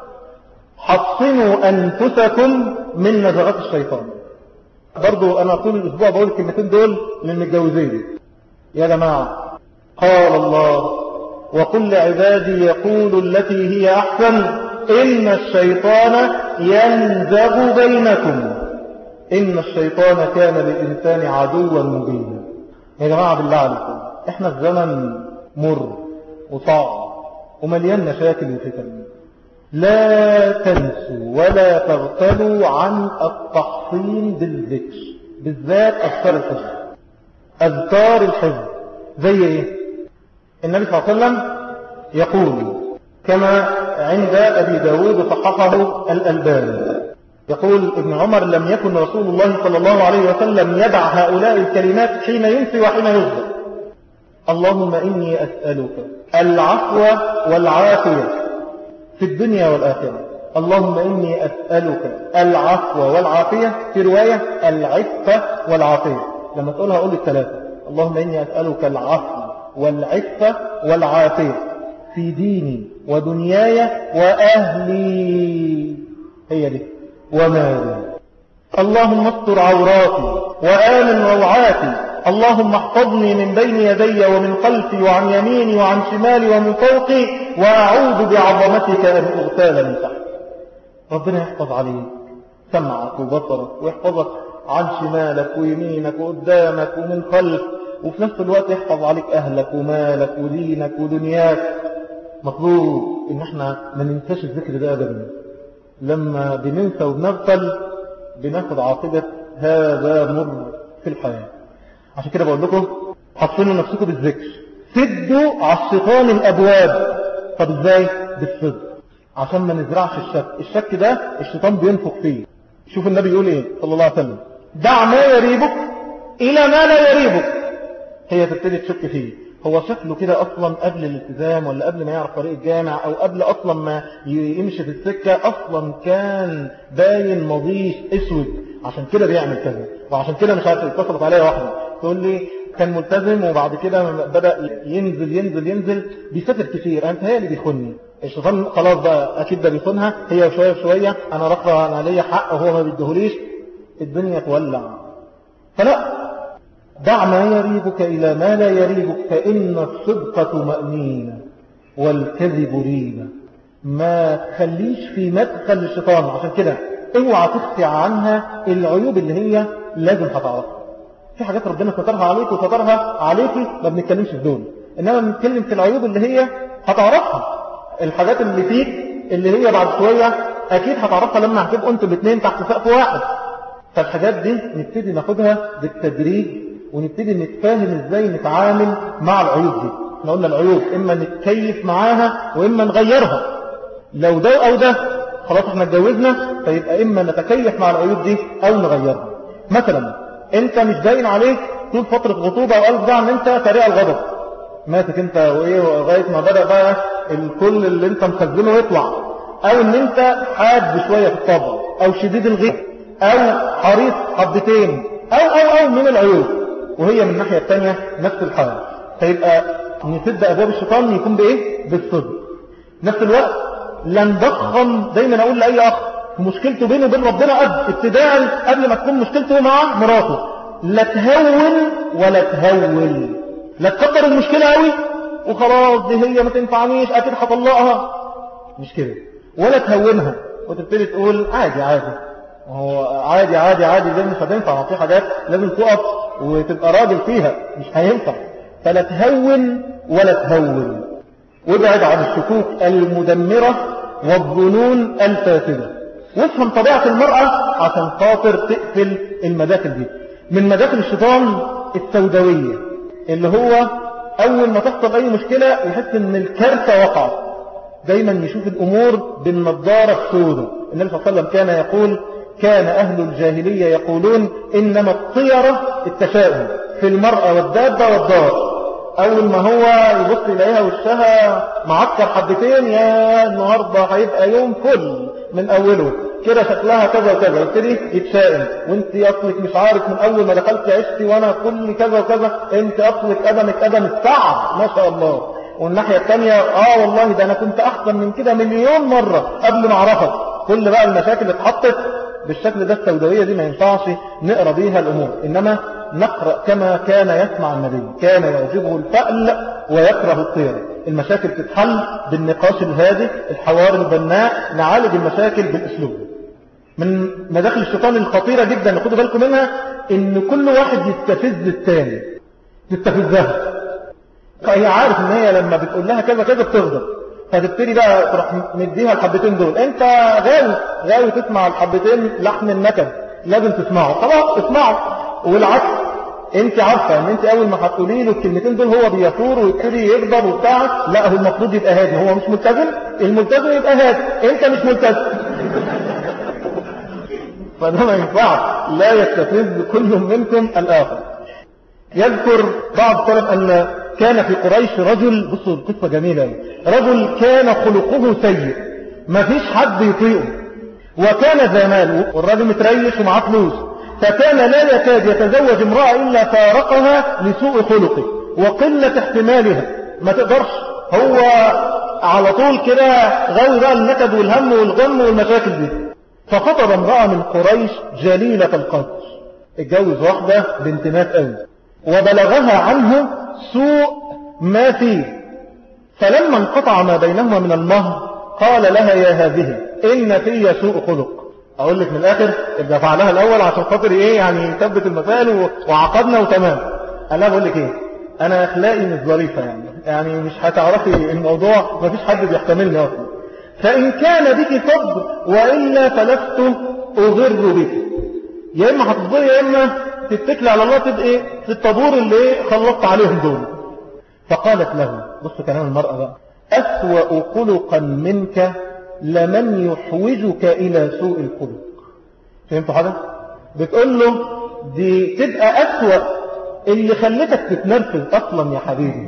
حصنوا أنفسكم من نزغات الشيطان برضو أنا طول الأسبوع بقول الكلمتين دول للمتجوزين يا جماعة قال الله وكل عبادي يقول التي هي أحسن إن الشيطان ينزغ بينكم إن الشيطان كان للإنسان عدوا مبينا يا جماعة بالله عليكم إحنا في زمن مر وصعب ومليان مشاكل وفتن لا تنسوا ولا تغفلوا عن التحصين بالذكر بالذات أذكار الحزن أذكار الحزن زي إيه النبي صلى الله عليه وسلم يقول كما عند أبي داود صححه الألباني يقول ابن عمر لم يكن رسول الله صلى الله عليه وسلم يدع هؤلاء الكلمات حين ينسي وحين يصدق اللهم إني أسألك العفو والعافية في الدنيا والآخرة اللهم إني أسألك العفو والعافية في رواية العفة والعافية لما تقولها قول الثلاثة اللهم إني أسألك العفو والعفة والعافية في ديني ودنياي وأهلي هي دي ومالي اللهم استر عوراتي وآمن روعاتي اللهم احفظني من بين يدي ومن خلفي وعن يميني وعن شمالي ومن فوقي وأعوذ بعظمتك أن أغتال من تحت ربنا يحفظ عليك سمعك وبصرك ويحفظك عن شمالك ويمينك وقدامك ومن خلف وفي نفس الوقت يحفظ عليك أهلك ومالك ودينك ودنياك مطلوب ان احنا ما ننساش الذكر ده ابدا لما بننسى وبنغفل بناخد عاقبة هذا مر في الحياة عشان كده بقول لكم حصلوا نفسكم بالذكر سدوا على الشيطان الأبواب طب ازاي بالصدق عشان ما نزرعش الشك الشك ده الشيطان بينفق فيه شوف النبي يقول ايه صلى الله عليه وسلم دع ما يريبك الى ما لا يريبك هي تبتدي تشك فيه هو شكله كده اصلا قبل الالتزام ولا قبل ما يعرف طريق الجامع او قبل اصلا ما يمشي في السكة اصلا كان باين مضيش اسود عشان كده بيعمل كذا وعشان كده مش عارف اتصلت عليا واحدة تقول لي كان ملتزم وبعد كده بدأ ينزل ينزل ينزل بيسافر كتير انت هي اللي بيخوني الشيطان خلاص بقى اكيد ده بيخونها هي وشوية وشوية انا رفض انا ليا حق وهو ما بيديهوليش الدنيا تولع فلا دع ما يريبك إلى ما لا يريبك فإن الصدق طمأنينة والكذب ريبة ما تخليش في مدخل الشيطان عشان كده اوعى تخفي عنها العيوب اللي هي لازم هتعرفها في حاجات ربنا سترها عليك وسترها عليكي ما بنتكلمش في دول انما بنتكلم في العيوب اللي هي هتعرفها الحاجات اللي فيك اللي هي بعد شوية اكيد هتعرفها لما هتبقوا انتوا الاثنين تحت سقف واحد فالحاجات دي نبتدي ناخدها بالتدريج ونبتدي نتفاهم ازاي نتعامل مع العيوب دي احنا قلنا العيوب اما نتكيف معاها واما نغيرها لو ده او ده خلاص احنا اتجوزنا فيبقى اما نتكيف مع العيوب دي او نغيرها مثلا انت مش باين عليك طول فترة خطوبة وقلب ده ان انت سريع الغضب ماسك انت وايه لغايه ما بدأ بقى الكل اللي انت مخزنه يطلع او ان انت حاد شوية في الطبع او شديد الغيظ او حريص حبتين او او او من العيوب وهي من الناحية الثانية نفس الحال فيبقى نسد ابواب الشيطان يكون بايه بالصدق نفس الوقت لا نضخم دايما اقول لاي اخ مشكلته بينه وبين ربنا قد ابتداء قبل ما تكون مشكلته مع مراته لا تهون ولا تهول لا تكبر المشكلة قوي وخلاص دي هي ما تنفعنيش اكيد هطلقها مش كده ولا تهونها وتبتدي تقول عادي عادي هو عادي عادي عادي دي مش هتنفع في حاجات لازم تقف وتبقى راجل فيها مش هينفع فلا تهون ولا تهول وابعد عن الشكوك المدمرة والظنون الفاسدة وافهم طبيعة المرأة عشان خاطر تقفل المداخل دي من مداخل الشيطان السوداوية اللي هو أول ما تحصل أي مشكلة يحس إن الكارثة وقعت دايما يشوف الأمور بالنظارة السوداء النبي صلى الله عليه وسلم كان يقول كان أهل الجاهلية يقولون إنما الطيرة التشاؤم في المرأة والدابة والدار أول ما هو يبص إليها وشها معكر حبتين يا النهاردة هيبقى يوم كل من أوله كده شكلها كذا وكذا يبتدي يتشائم وانت اصلك مش عارف من اول ما دخلت عشتي وانا كل كذا وكذا انت اصلك قدمك قدم السعد ما شاء الله والناحية الثانية اه والله ده انا كنت احسن من كده مليون مرة قبل ما اعرفك كل بقى المشاكل اللي اتحطت بالشكل ده السوداوية دي ما ينفعش نقرأ بيها الامور انما نقرأ كما كان يسمع النبي كان يعجبه الفأل ويكره الطير المشاكل تتحل بالنقاش الهادي الحوار البناء نعالج المشاكل بالاسلوب من مداخل الشيطان الخطيرة جدا خدوا بالكم منها ان كل واحد يستفز الثاني تستفزها فهي عارف ان هي لما بتقول لها كذا كذا بتغضب فتبتدي بقى تروح مديها الحبتين دول انت غاوي غاوي تسمع الحبتين لحن النكد لازم تسمعه خلاص اسمعه والعكس انت عارفة ان انت اول ما هتقولي له الكلمتين دول هو بيثور ويبتدي يغضب وبتاع لا هو المفروض يبقى هادي هو مش ملتزم الملتزم يبقى هادي انت مش ملتزم فده ما ينفعش لا يستفز كل منكم الآخر يذكر بعض السلف أن كان في قريش رجل بصوا القصة جميلة رجل كان خلقه سيء ما فيش حد يطيقه وكان ذا مال والراجل متريش ومعاه فلوس فكان لا يكاد يتزوج امرأة إلا فارقها لسوء خلقه وقلة احتمالها ما تقدرش هو على طول كده غاوي بقى النكد والهم والغم والمشاكل دي فخطب امرأة من قريش جليلة القدر اتجوز واحدة بنت ناس قوي وبلغها عنه سوء ما فيه فلما انقطع ما بينهما من المهر قال لها يا هذه إن في سوء خلق أقول لك من الآخر ابدا فعلها الأول عشان خاطر إيه يعني يثبت المثال وعقدنا وتمام قال لها بقول لك إيه أنا أخلاقي مش ظريفة يعني يعني مش هتعرفي الموضوع ما فيش حد بيحتملني أصلا فإن كان بك صبر وإلا فلست أغر بك يا إما هتصبري يا إما تتكل على الله تبقى في الطابور اللي خلصت عليهم دول فقالت له بص كلام المرأة بقى أسوأ خلقا منك لمن يحوجك إلى سوء الخلق فهمتوا حاجة؟ بتقول له دي تبقى أسوأ اللي خلتك تتنرفز أصلا يا حبيبي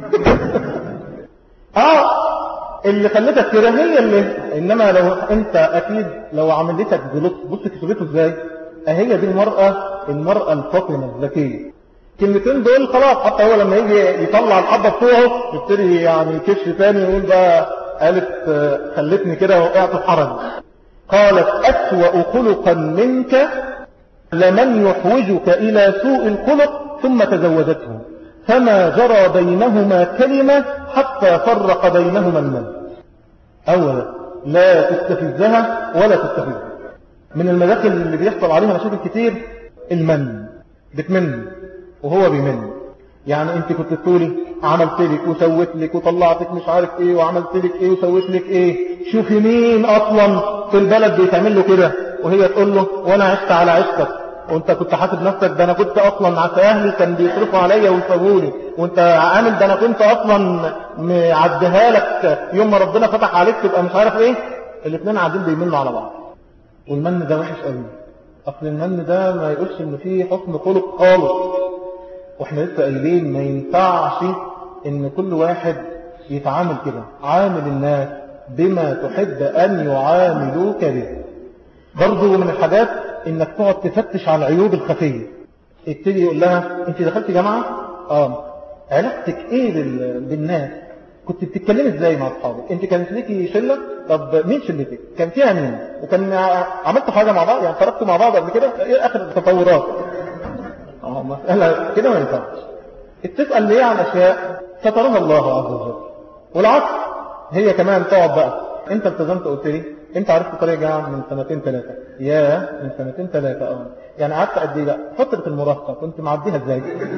آه اللي خلتك كده هي اللي إنما لو أنت أكيد لو عملتك جلوس بص كسبته إزاي أهي دي المرأة المرأة الفاطمة الذكية كلمتين دول خلاص حتى هو لما يجي يطلع الحبة بتوعه يبتدي يعني كش تاني يقول بقى قالت خلتني كده وقعت في حرج قالت أسوأ خلقا منك لمن يحوجك إلى سوء الخلق ثم تزوجته فما جرى بينهما كلمة حتى فرق بينهما الموت أولا لا تستفزها ولا تستفزها من المداخل اللي بيحصل عليها مشاكل كتير المن بتمن وهو بيمن يعني انت كنت تقولي عملت لك وسويت لك وطلعتك مش عارف ايه وعملت لك ايه وسويت لك ايه شوفي مين اصلا في البلد بيتعمل له كده وهي تقول له وانا عشت على عشتك وانت كنت حاسب نفسك ده انا كنت اصلا مع اهلي كان بيصرفوا عليا ويسووا لي وانت عامل ده انا كنت اصلا معديها لك يوم ما ربنا فتح عليك تبقى مش عارف ايه الاثنين قاعدين بيمنوا على بعض والمن ده وحش قوي اصل المن ده ما يقولش ان فيه حسن خلق خالص واحنا لسه قايلين ما ينفعش ان كل واحد يتعامل كده عامل الناس بما تحب ان يعاملوك به برضو من الحاجات انك تقعد تفتش على العيوب الخفية ابتدي يقول لها انت دخلت جامعة اه علاقتك ايه بالناس كنت بتتكلمي ازاي مع اصحابك انت كانت ليكي شله طب مين شلتك كان فيها مين وكان عملتوا حاجه مع بعض يعني خرجتوا مع بعض قبل كده ايه اخر التطورات اه مساله كده ما ينفعش تسال ليه عن اشياء سترها الله عز وجل والعكس هي كمان تقعد بقى انت التزمت قلت لي انت عرفت طريق جامعه من سنتين ثلاثه يا من سنتين ثلاثه اه يعني قعدت قد ايه بقى فتره المراهقه كنت معديها ازاي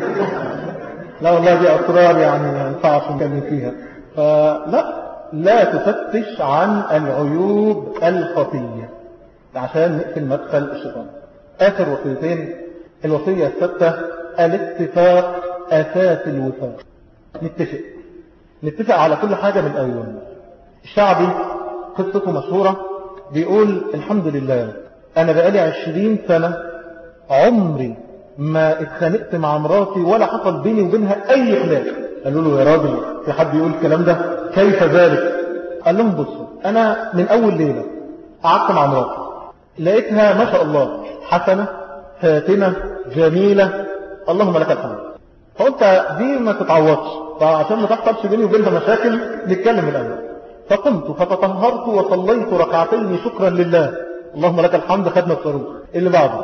لا والله دي اسرار يعني ما ينفعش نتكلم فيها فلا لا تفتش عن العيوب الخفية عشان نقفل مدخل الشيطان آخر وصيتين الوصية الستة الاتفاق أساس الوفاق نتفق نتفق على كل حاجة من أيوان الشعبي قصته مشهورة بيقول الحمد لله أنا بقالي عشرين سنة عمري ما اتخانقت مع مراتي ولا حصل بيني وبينها أي خلاف قالوا له يا راجل في حد يقول الكلام ده كيف ذلك قال لهم بصوا أنا من أول ليلة قعدت مع مراتي لقيتها ما شاء الله حسنة فاتنة جميلة اللهم لك الحمد فقلت دي ما تتعوضش فعشان ما تحصلش بيني وبينها مشاكل نتكلم الأول فقمت فتطهرت وصليت ركعتين شكرا لله اللهم لك الحمد خدنا الصاروخ اللي بعده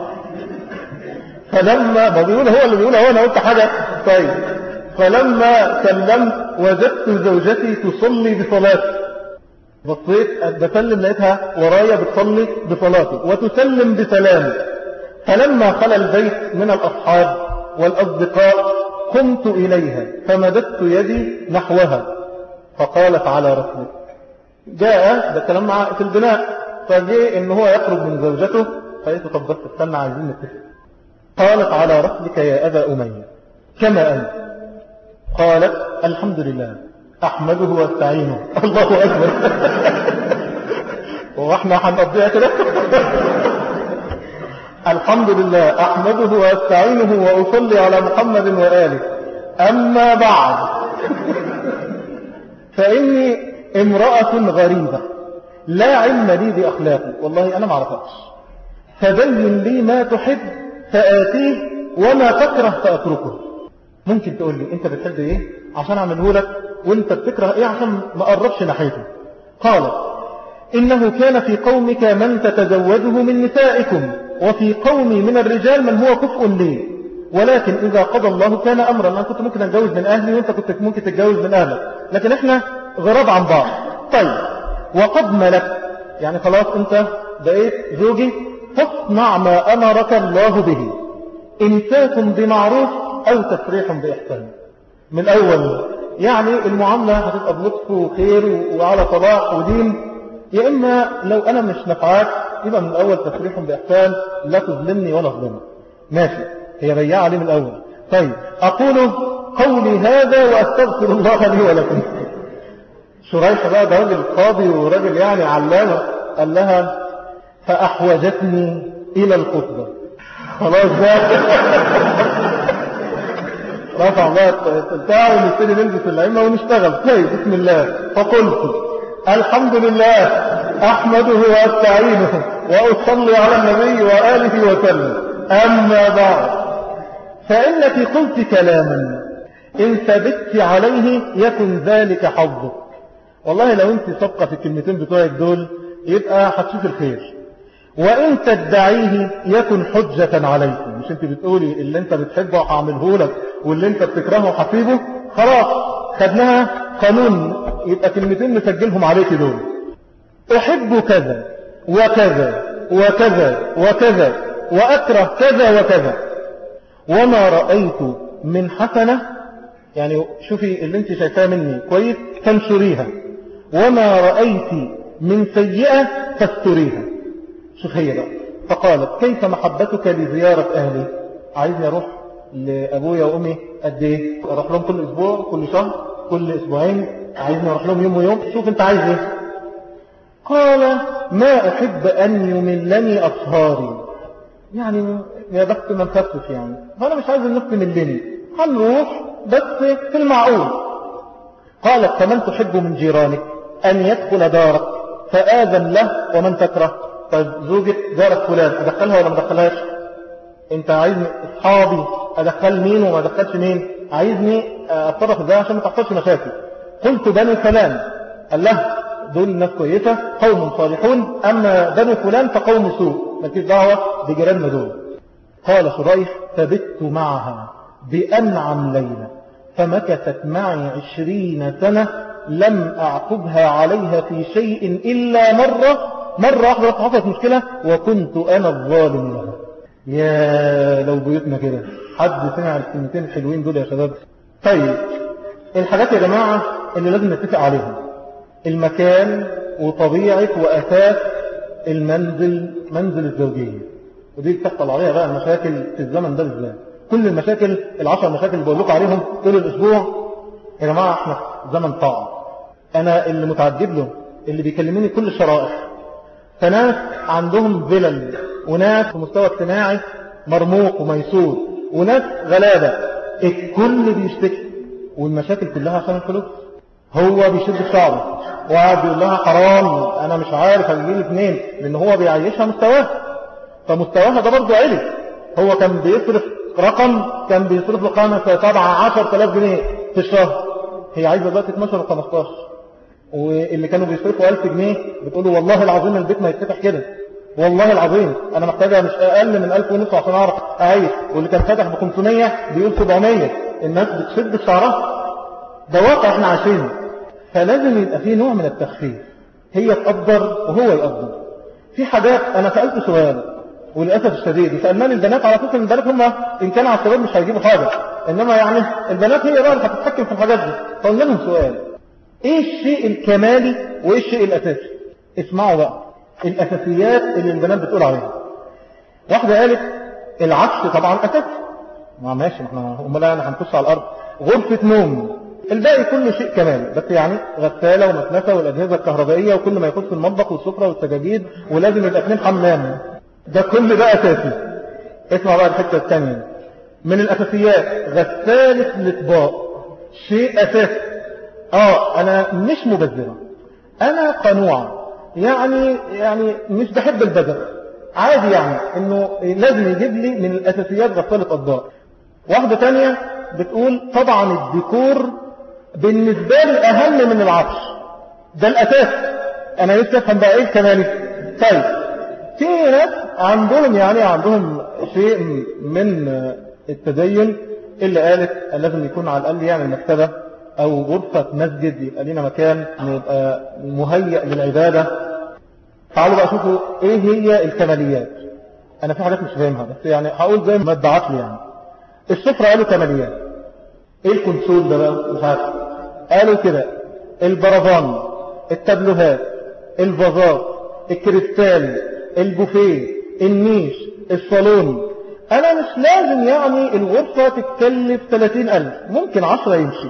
فلما ما بيقول هو اللي بيقول هو انا قلت حاجة طيب فلما سلمت وجدت زوجتي تصلي بصلاتي بصيت بسلم لقيتها ورايا بتصلي بصلاتي وتسلم بسلامي فلما خلى البيت من الأصحاب والأصدقاء قمت إليها فمددت يدي نحوها فقالت على رسلك جاء ده كلام معاه في البناء فجاء ان هو يخرج من زوجته فقلت طب بس استنى عايزين نتفق قالت على رسلك يا أبا أمية كما أنت قالت الحمد لله أحمده واستعينه الله أكبر واحنا هنقضيها كده الحمد لله أحمده واستعينه وأصلي على محمد وآله أما بعد فإني امرأة غريبة لا علم لي بأخلاقي والله أنا ما عرفتش فبين لي ما تحب فآتيه وما تكره فأتركه ممكن تقول لي انت بتحب ايه عشان اعمله لك وانت بتكره ايه عشان ما قربش ناحيته قال انه كان في قومك من تتزوجه من نسائكم وفي قومي من الرجال من هو كفء لي ولكن اذا قضى الله كان امرا انا كنت ممكن اتجوز من اهلي وانت كنت ممكن تتجوز من اهلك لكن احنا غراب عن بعض طيب وقد ملك يعني خلاص انت بقيت زوجي فاصنع ما امرك الله به امساك بمعروف أو تفريح بإحسان من أول يعني المعاملة هتبقى بلطف وخير وعلى صلاح ودين يا إما لو أنا مش نفعاك يبقى من الأول تسريح بإحسان لا تظلمني ولا أظلمك ماشي هي بياع عليه من الأول طيب أقول قولي هذا وأستغفر الله لي ولكم شريح بقى ده راجل قاضي وراجل يعني علامة قال لها فأحوجتني إلى الخطبة خلاص بقى رفع بقى بتاعه ونبتدي نلبس العمة ونشتغل طيب بسم الله فقلت الحمد لله أحمده وأستعينه وأصلي على النبي وآله وسلم أما بعد فإنك قلت كلاما إن ثبت عليه يكن ذلك حظك والله لو انت صدقة في الكلمتين بتوعك دول يبقى هتشوف الخير وإن تدعيه يكن حجة عليكم مش انت بتقولي اللي انت بتحبه هعمله لك واللي انت بتكرهه حسيبه خلاص خدناها قانون يبقى كلمتين نسجلهم عليك دول أحب كذا وكذا وكذا وكذا وأكره كذا وكذا وما رأيت من حسنة يعني شوفي اللي انت شايفاه مني كويس تنشريها وما رأيت من سيئة فاستريها شوف هي بقى فقالت كيف محبتك لزيارة أهلي عايزني أروح لأبويا وأمي قد إيه أروح لهم كل أسبوع كل شهر كل أسبوعين عايزني أروح لهم يوم ويوم شوف أنت عايز إيه قال ما أحب أن يملني أصهاري يعني يا بخت من خفف يعني فأنا مش عايز النفس تملني هنروح بس في المعقول قالت فمن تحب من جيرانك أن يدخل دارك فآذن له ومن تكره طيب زوجة جارك فلان أدخلها ولا ما أدخلهاش أنت عايزني أصحابي أدخل مين وما أدخلش مين عايزني أتصرف إزاي عشان ما تحصلش مشاكل قلت بني فلان قال له دول ناس كويسة قوم صالحون أما بني فلان فقوم سوء مالكيش دعوة بجيراننا دول قال شريح فبت معها بأنعم ليلة فمكثت معي عشرين سنة لم أعقبها عليها في شيء إلا مرة مرة واحدة حصلت مشكلة وكنت أنا الظالم لها يا لو بيوتنا كده حد سمع الكلمتين الحلوين دول يا شباب طيب الحاجات يا جماعة اللي لازم نتفق عليها المكان وطبيعة وأساس المنزل منزل الزوجية ودي بتحصل عليها بقى المشاكل في الزمن ده بالذات كل المشاكل العشر مشاكل اللي بقول لكم عليهم طول الأسبوع يا جماعة احنا في زمن طاعة أنا اللي متعجب له اللي بيكلموني كل الشرائح فناس عندهم فلل وناس في مستوى اجتماعي مرموق وميسور وناس غلابة الكل بيشتكي والمشاكل كلها عشان الفلوس هو بيشد شعره وقاعد يقول لها حرام انا مش عارف هجيب اثنين لان هو بيعيشها مستواها فمستواها ده برضه عالي هو كان بيصرف رقم كان بيصرف له خمسة سبعة عشر تلاف جنيه في الشهر هي عايزة دلوقتي 12 و 15 واللي كانوا بيصرفوا 1000 جنيه بتقولوا والله العظيم البيت ما يتفتح كده والله العظيم انا محتاجة مش اقل من 1000 ونص عشان اعرف اعيش واللي كان فاتح ب 500 بيقول 700 الناس بتشد شعرها ده واقع احنا عايشينه فلازم يبقى فيه نوع من التخفيف هي تقدر وهو يقدر في حاجات انا سألت سؤال وللأسف الشديد سألناني البنات على فكرة البنات هم إن كانوا على الشباب مش هيجيبوا حاجة إنما يعني البنات هي بقى اللي هتتحكم في الحاجات دي فقلنا لهم سؤال إيه الشيء الكمالي وإيه الشيء الأساسي اسمعوا بقى الأساسيات اللي البنات بتقول عليها واحدة قالت العفش طبعا أساسي ما ماشي احنا امال انا هنخش على الأرض غرفة نوم الباقي كله شيء كمالي بس يعني غسالة ومكنسة والأجهزة الكهربائية وكل ما يخص المطبخ والسفرة والسجاجيد ولازم يبقى اثنين حمام ده كل ده أساسي اسمع بقى الحتة الثانية من الأساسيات غسالة الإطباق شيء أساسي آه أنا مش مبذرة أنا قنوعة يعني يعني مش بحب البذر عادي يعني إنه لازم يجيب لي من الأساسيات غسالة أطباق واحدة تانية بتقول طبعا الديكور بالنسبة لي أهم من العفش ده الأساس أنا لسه أفهم بقى إيه كمالي طيب في ناس عندهم يعني عندهم شيء من التدين اللي قالت لازم يكون على الأقل يعني مكتبة أو غرفة مسجد يبقى لنا مكان يبقى مهيئ للعبادة تعالوا بقى شوفوا ايه هي الكماليات انا في حاجات مش فاهمها بس يعني هقول زي ما اتبعت لي يعني السفرة قالوا كماليات ايه الكونسول ده بقى مش عارف قالوا كده البرفان التابلوهات الفازات الكريستال البوفيه النيش الصالون انا مش لازم يعني الغرفة تتكلف 30 ألف ممكن 10 يمشي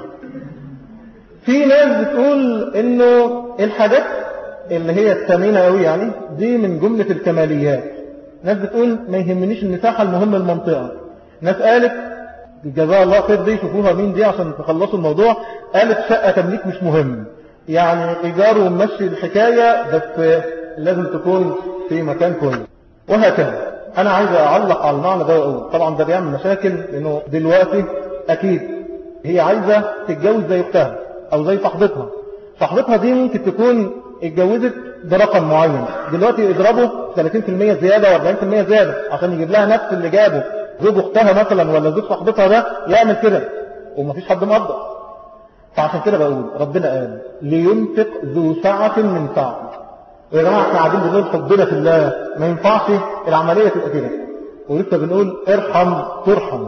في ناس بتقول انه الحاجات اللي هي الثمينة قوي يعني دي من جملة الكماليات ناس بتقول ما يهمنيش المساحة المهم المنطقة ناس قالت جزاء الله خير دي شوفوها مين دي عشان تخلصوا الموضوع قالت شقة تمليك مش مهم يعني إيجار ومشي الحكاية بس لازم تكون في مكان كويس وهكذا أنا عايز أعلق على المعنى ده وأقول طبعا ده بيعمل مشاكل لأنه دلوقتي أكيد هي عايزة تتجوز زي أختها أو زي صاحبتها صاحبتها دي ممكن تكون اتجوزت برقم معين دلوقتي اضربه 30% زيادة و40% زيادة عشان يجيب لها نفس اللي جابه زوج اختها مثلا ولا زوج صاحبتها ده يعمل كده ومفيش حد مقدر فعشان كده بقول ربنا قال لينفق ذو سعة من سعته يا جماعة احنا قاعدين بنقول حبنا في الله ما ينفعش العملية تبقى كده ولسه بنقول ارحم ترحم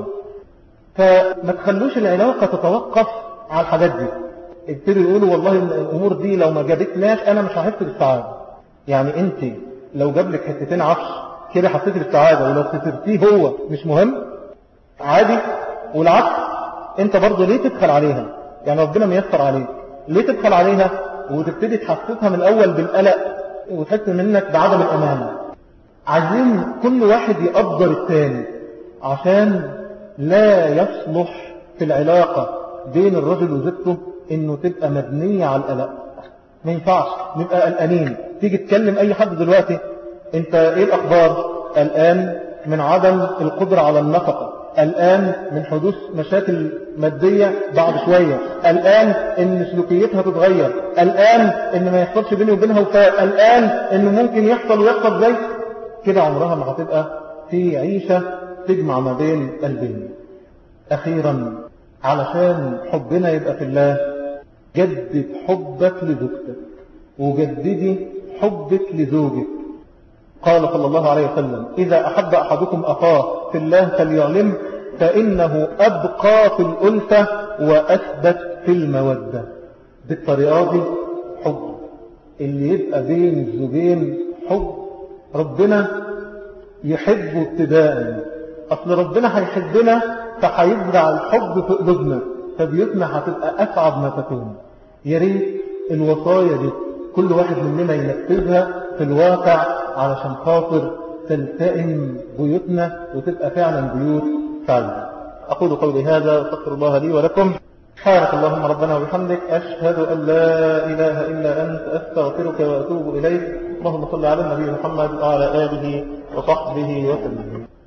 فما تخلوش العلاقة تتوقف على الحاجات دي ابتدوا يقولوا والله الامور دي لو ما جابتناش انا مش هحس بالسعادة يعني انت لو جاب لك حتتين عفش كده حسيت بالسعادة ولو خسرتيه هو مش مهم عادي والعكس انت برضه ليه تدخل عليها يعني ربنا ميسر عليك ليه تدخل عليها وتبتدي تحسسها من الاول بالقلق وتحس منك بعدم الامان عايزين كل واحد يقدر الثاني عشان لا يصلح في العلاقة بين الرجل وزوجته انه تبقى مبنية على القلق ما ينفعش نبقى قلقانين تيجي تكلم اي حد دلوقتي انت ايه الاخبار الان من عدم القدرة على النفقة الآن من حدوث مشاكل مادية بعد شوية الآن ان سلوكيتها تتغير الآن ان ما يحصلش بيني وبينها وفاء الآن ان ممكن يحصل ويحصل زي كده عمرها ما هتبقى في عيشة تجمع ما بين قلبين أخيرا علشان حبنا يبقى في الله جدد حبك لزوجتك وجددي حبك لزوجك قال صلى الله عليه وسلم إذا أحب أحدكم أخاه في الله فليعلم فإنه أبقى في الألفة وأثبت في المودة بالطريقة دي حب اللي يبقى بين الزوجين حب ربنا يحبه ابتداء أصل ربنا هيحبنا فهيزرع الحب في قلوبنا فبيوتنا هتبقى أسعد ما تكون يا ريت الوصايا دي كل واحد مننا ينفذها في الواقع علشان خاطر تلتئم بيوتنا وتبقى فعلا بيوت سعيدة أقول قولي هذا واستغفر الله لي ولكم سبحانك اللهم ربنا وبحمدك أشهد أن لا إله إلا أنت أستغفرك وأتوب إليك اللهم صل على النبي محمد وعلى آله وصحبه وسلم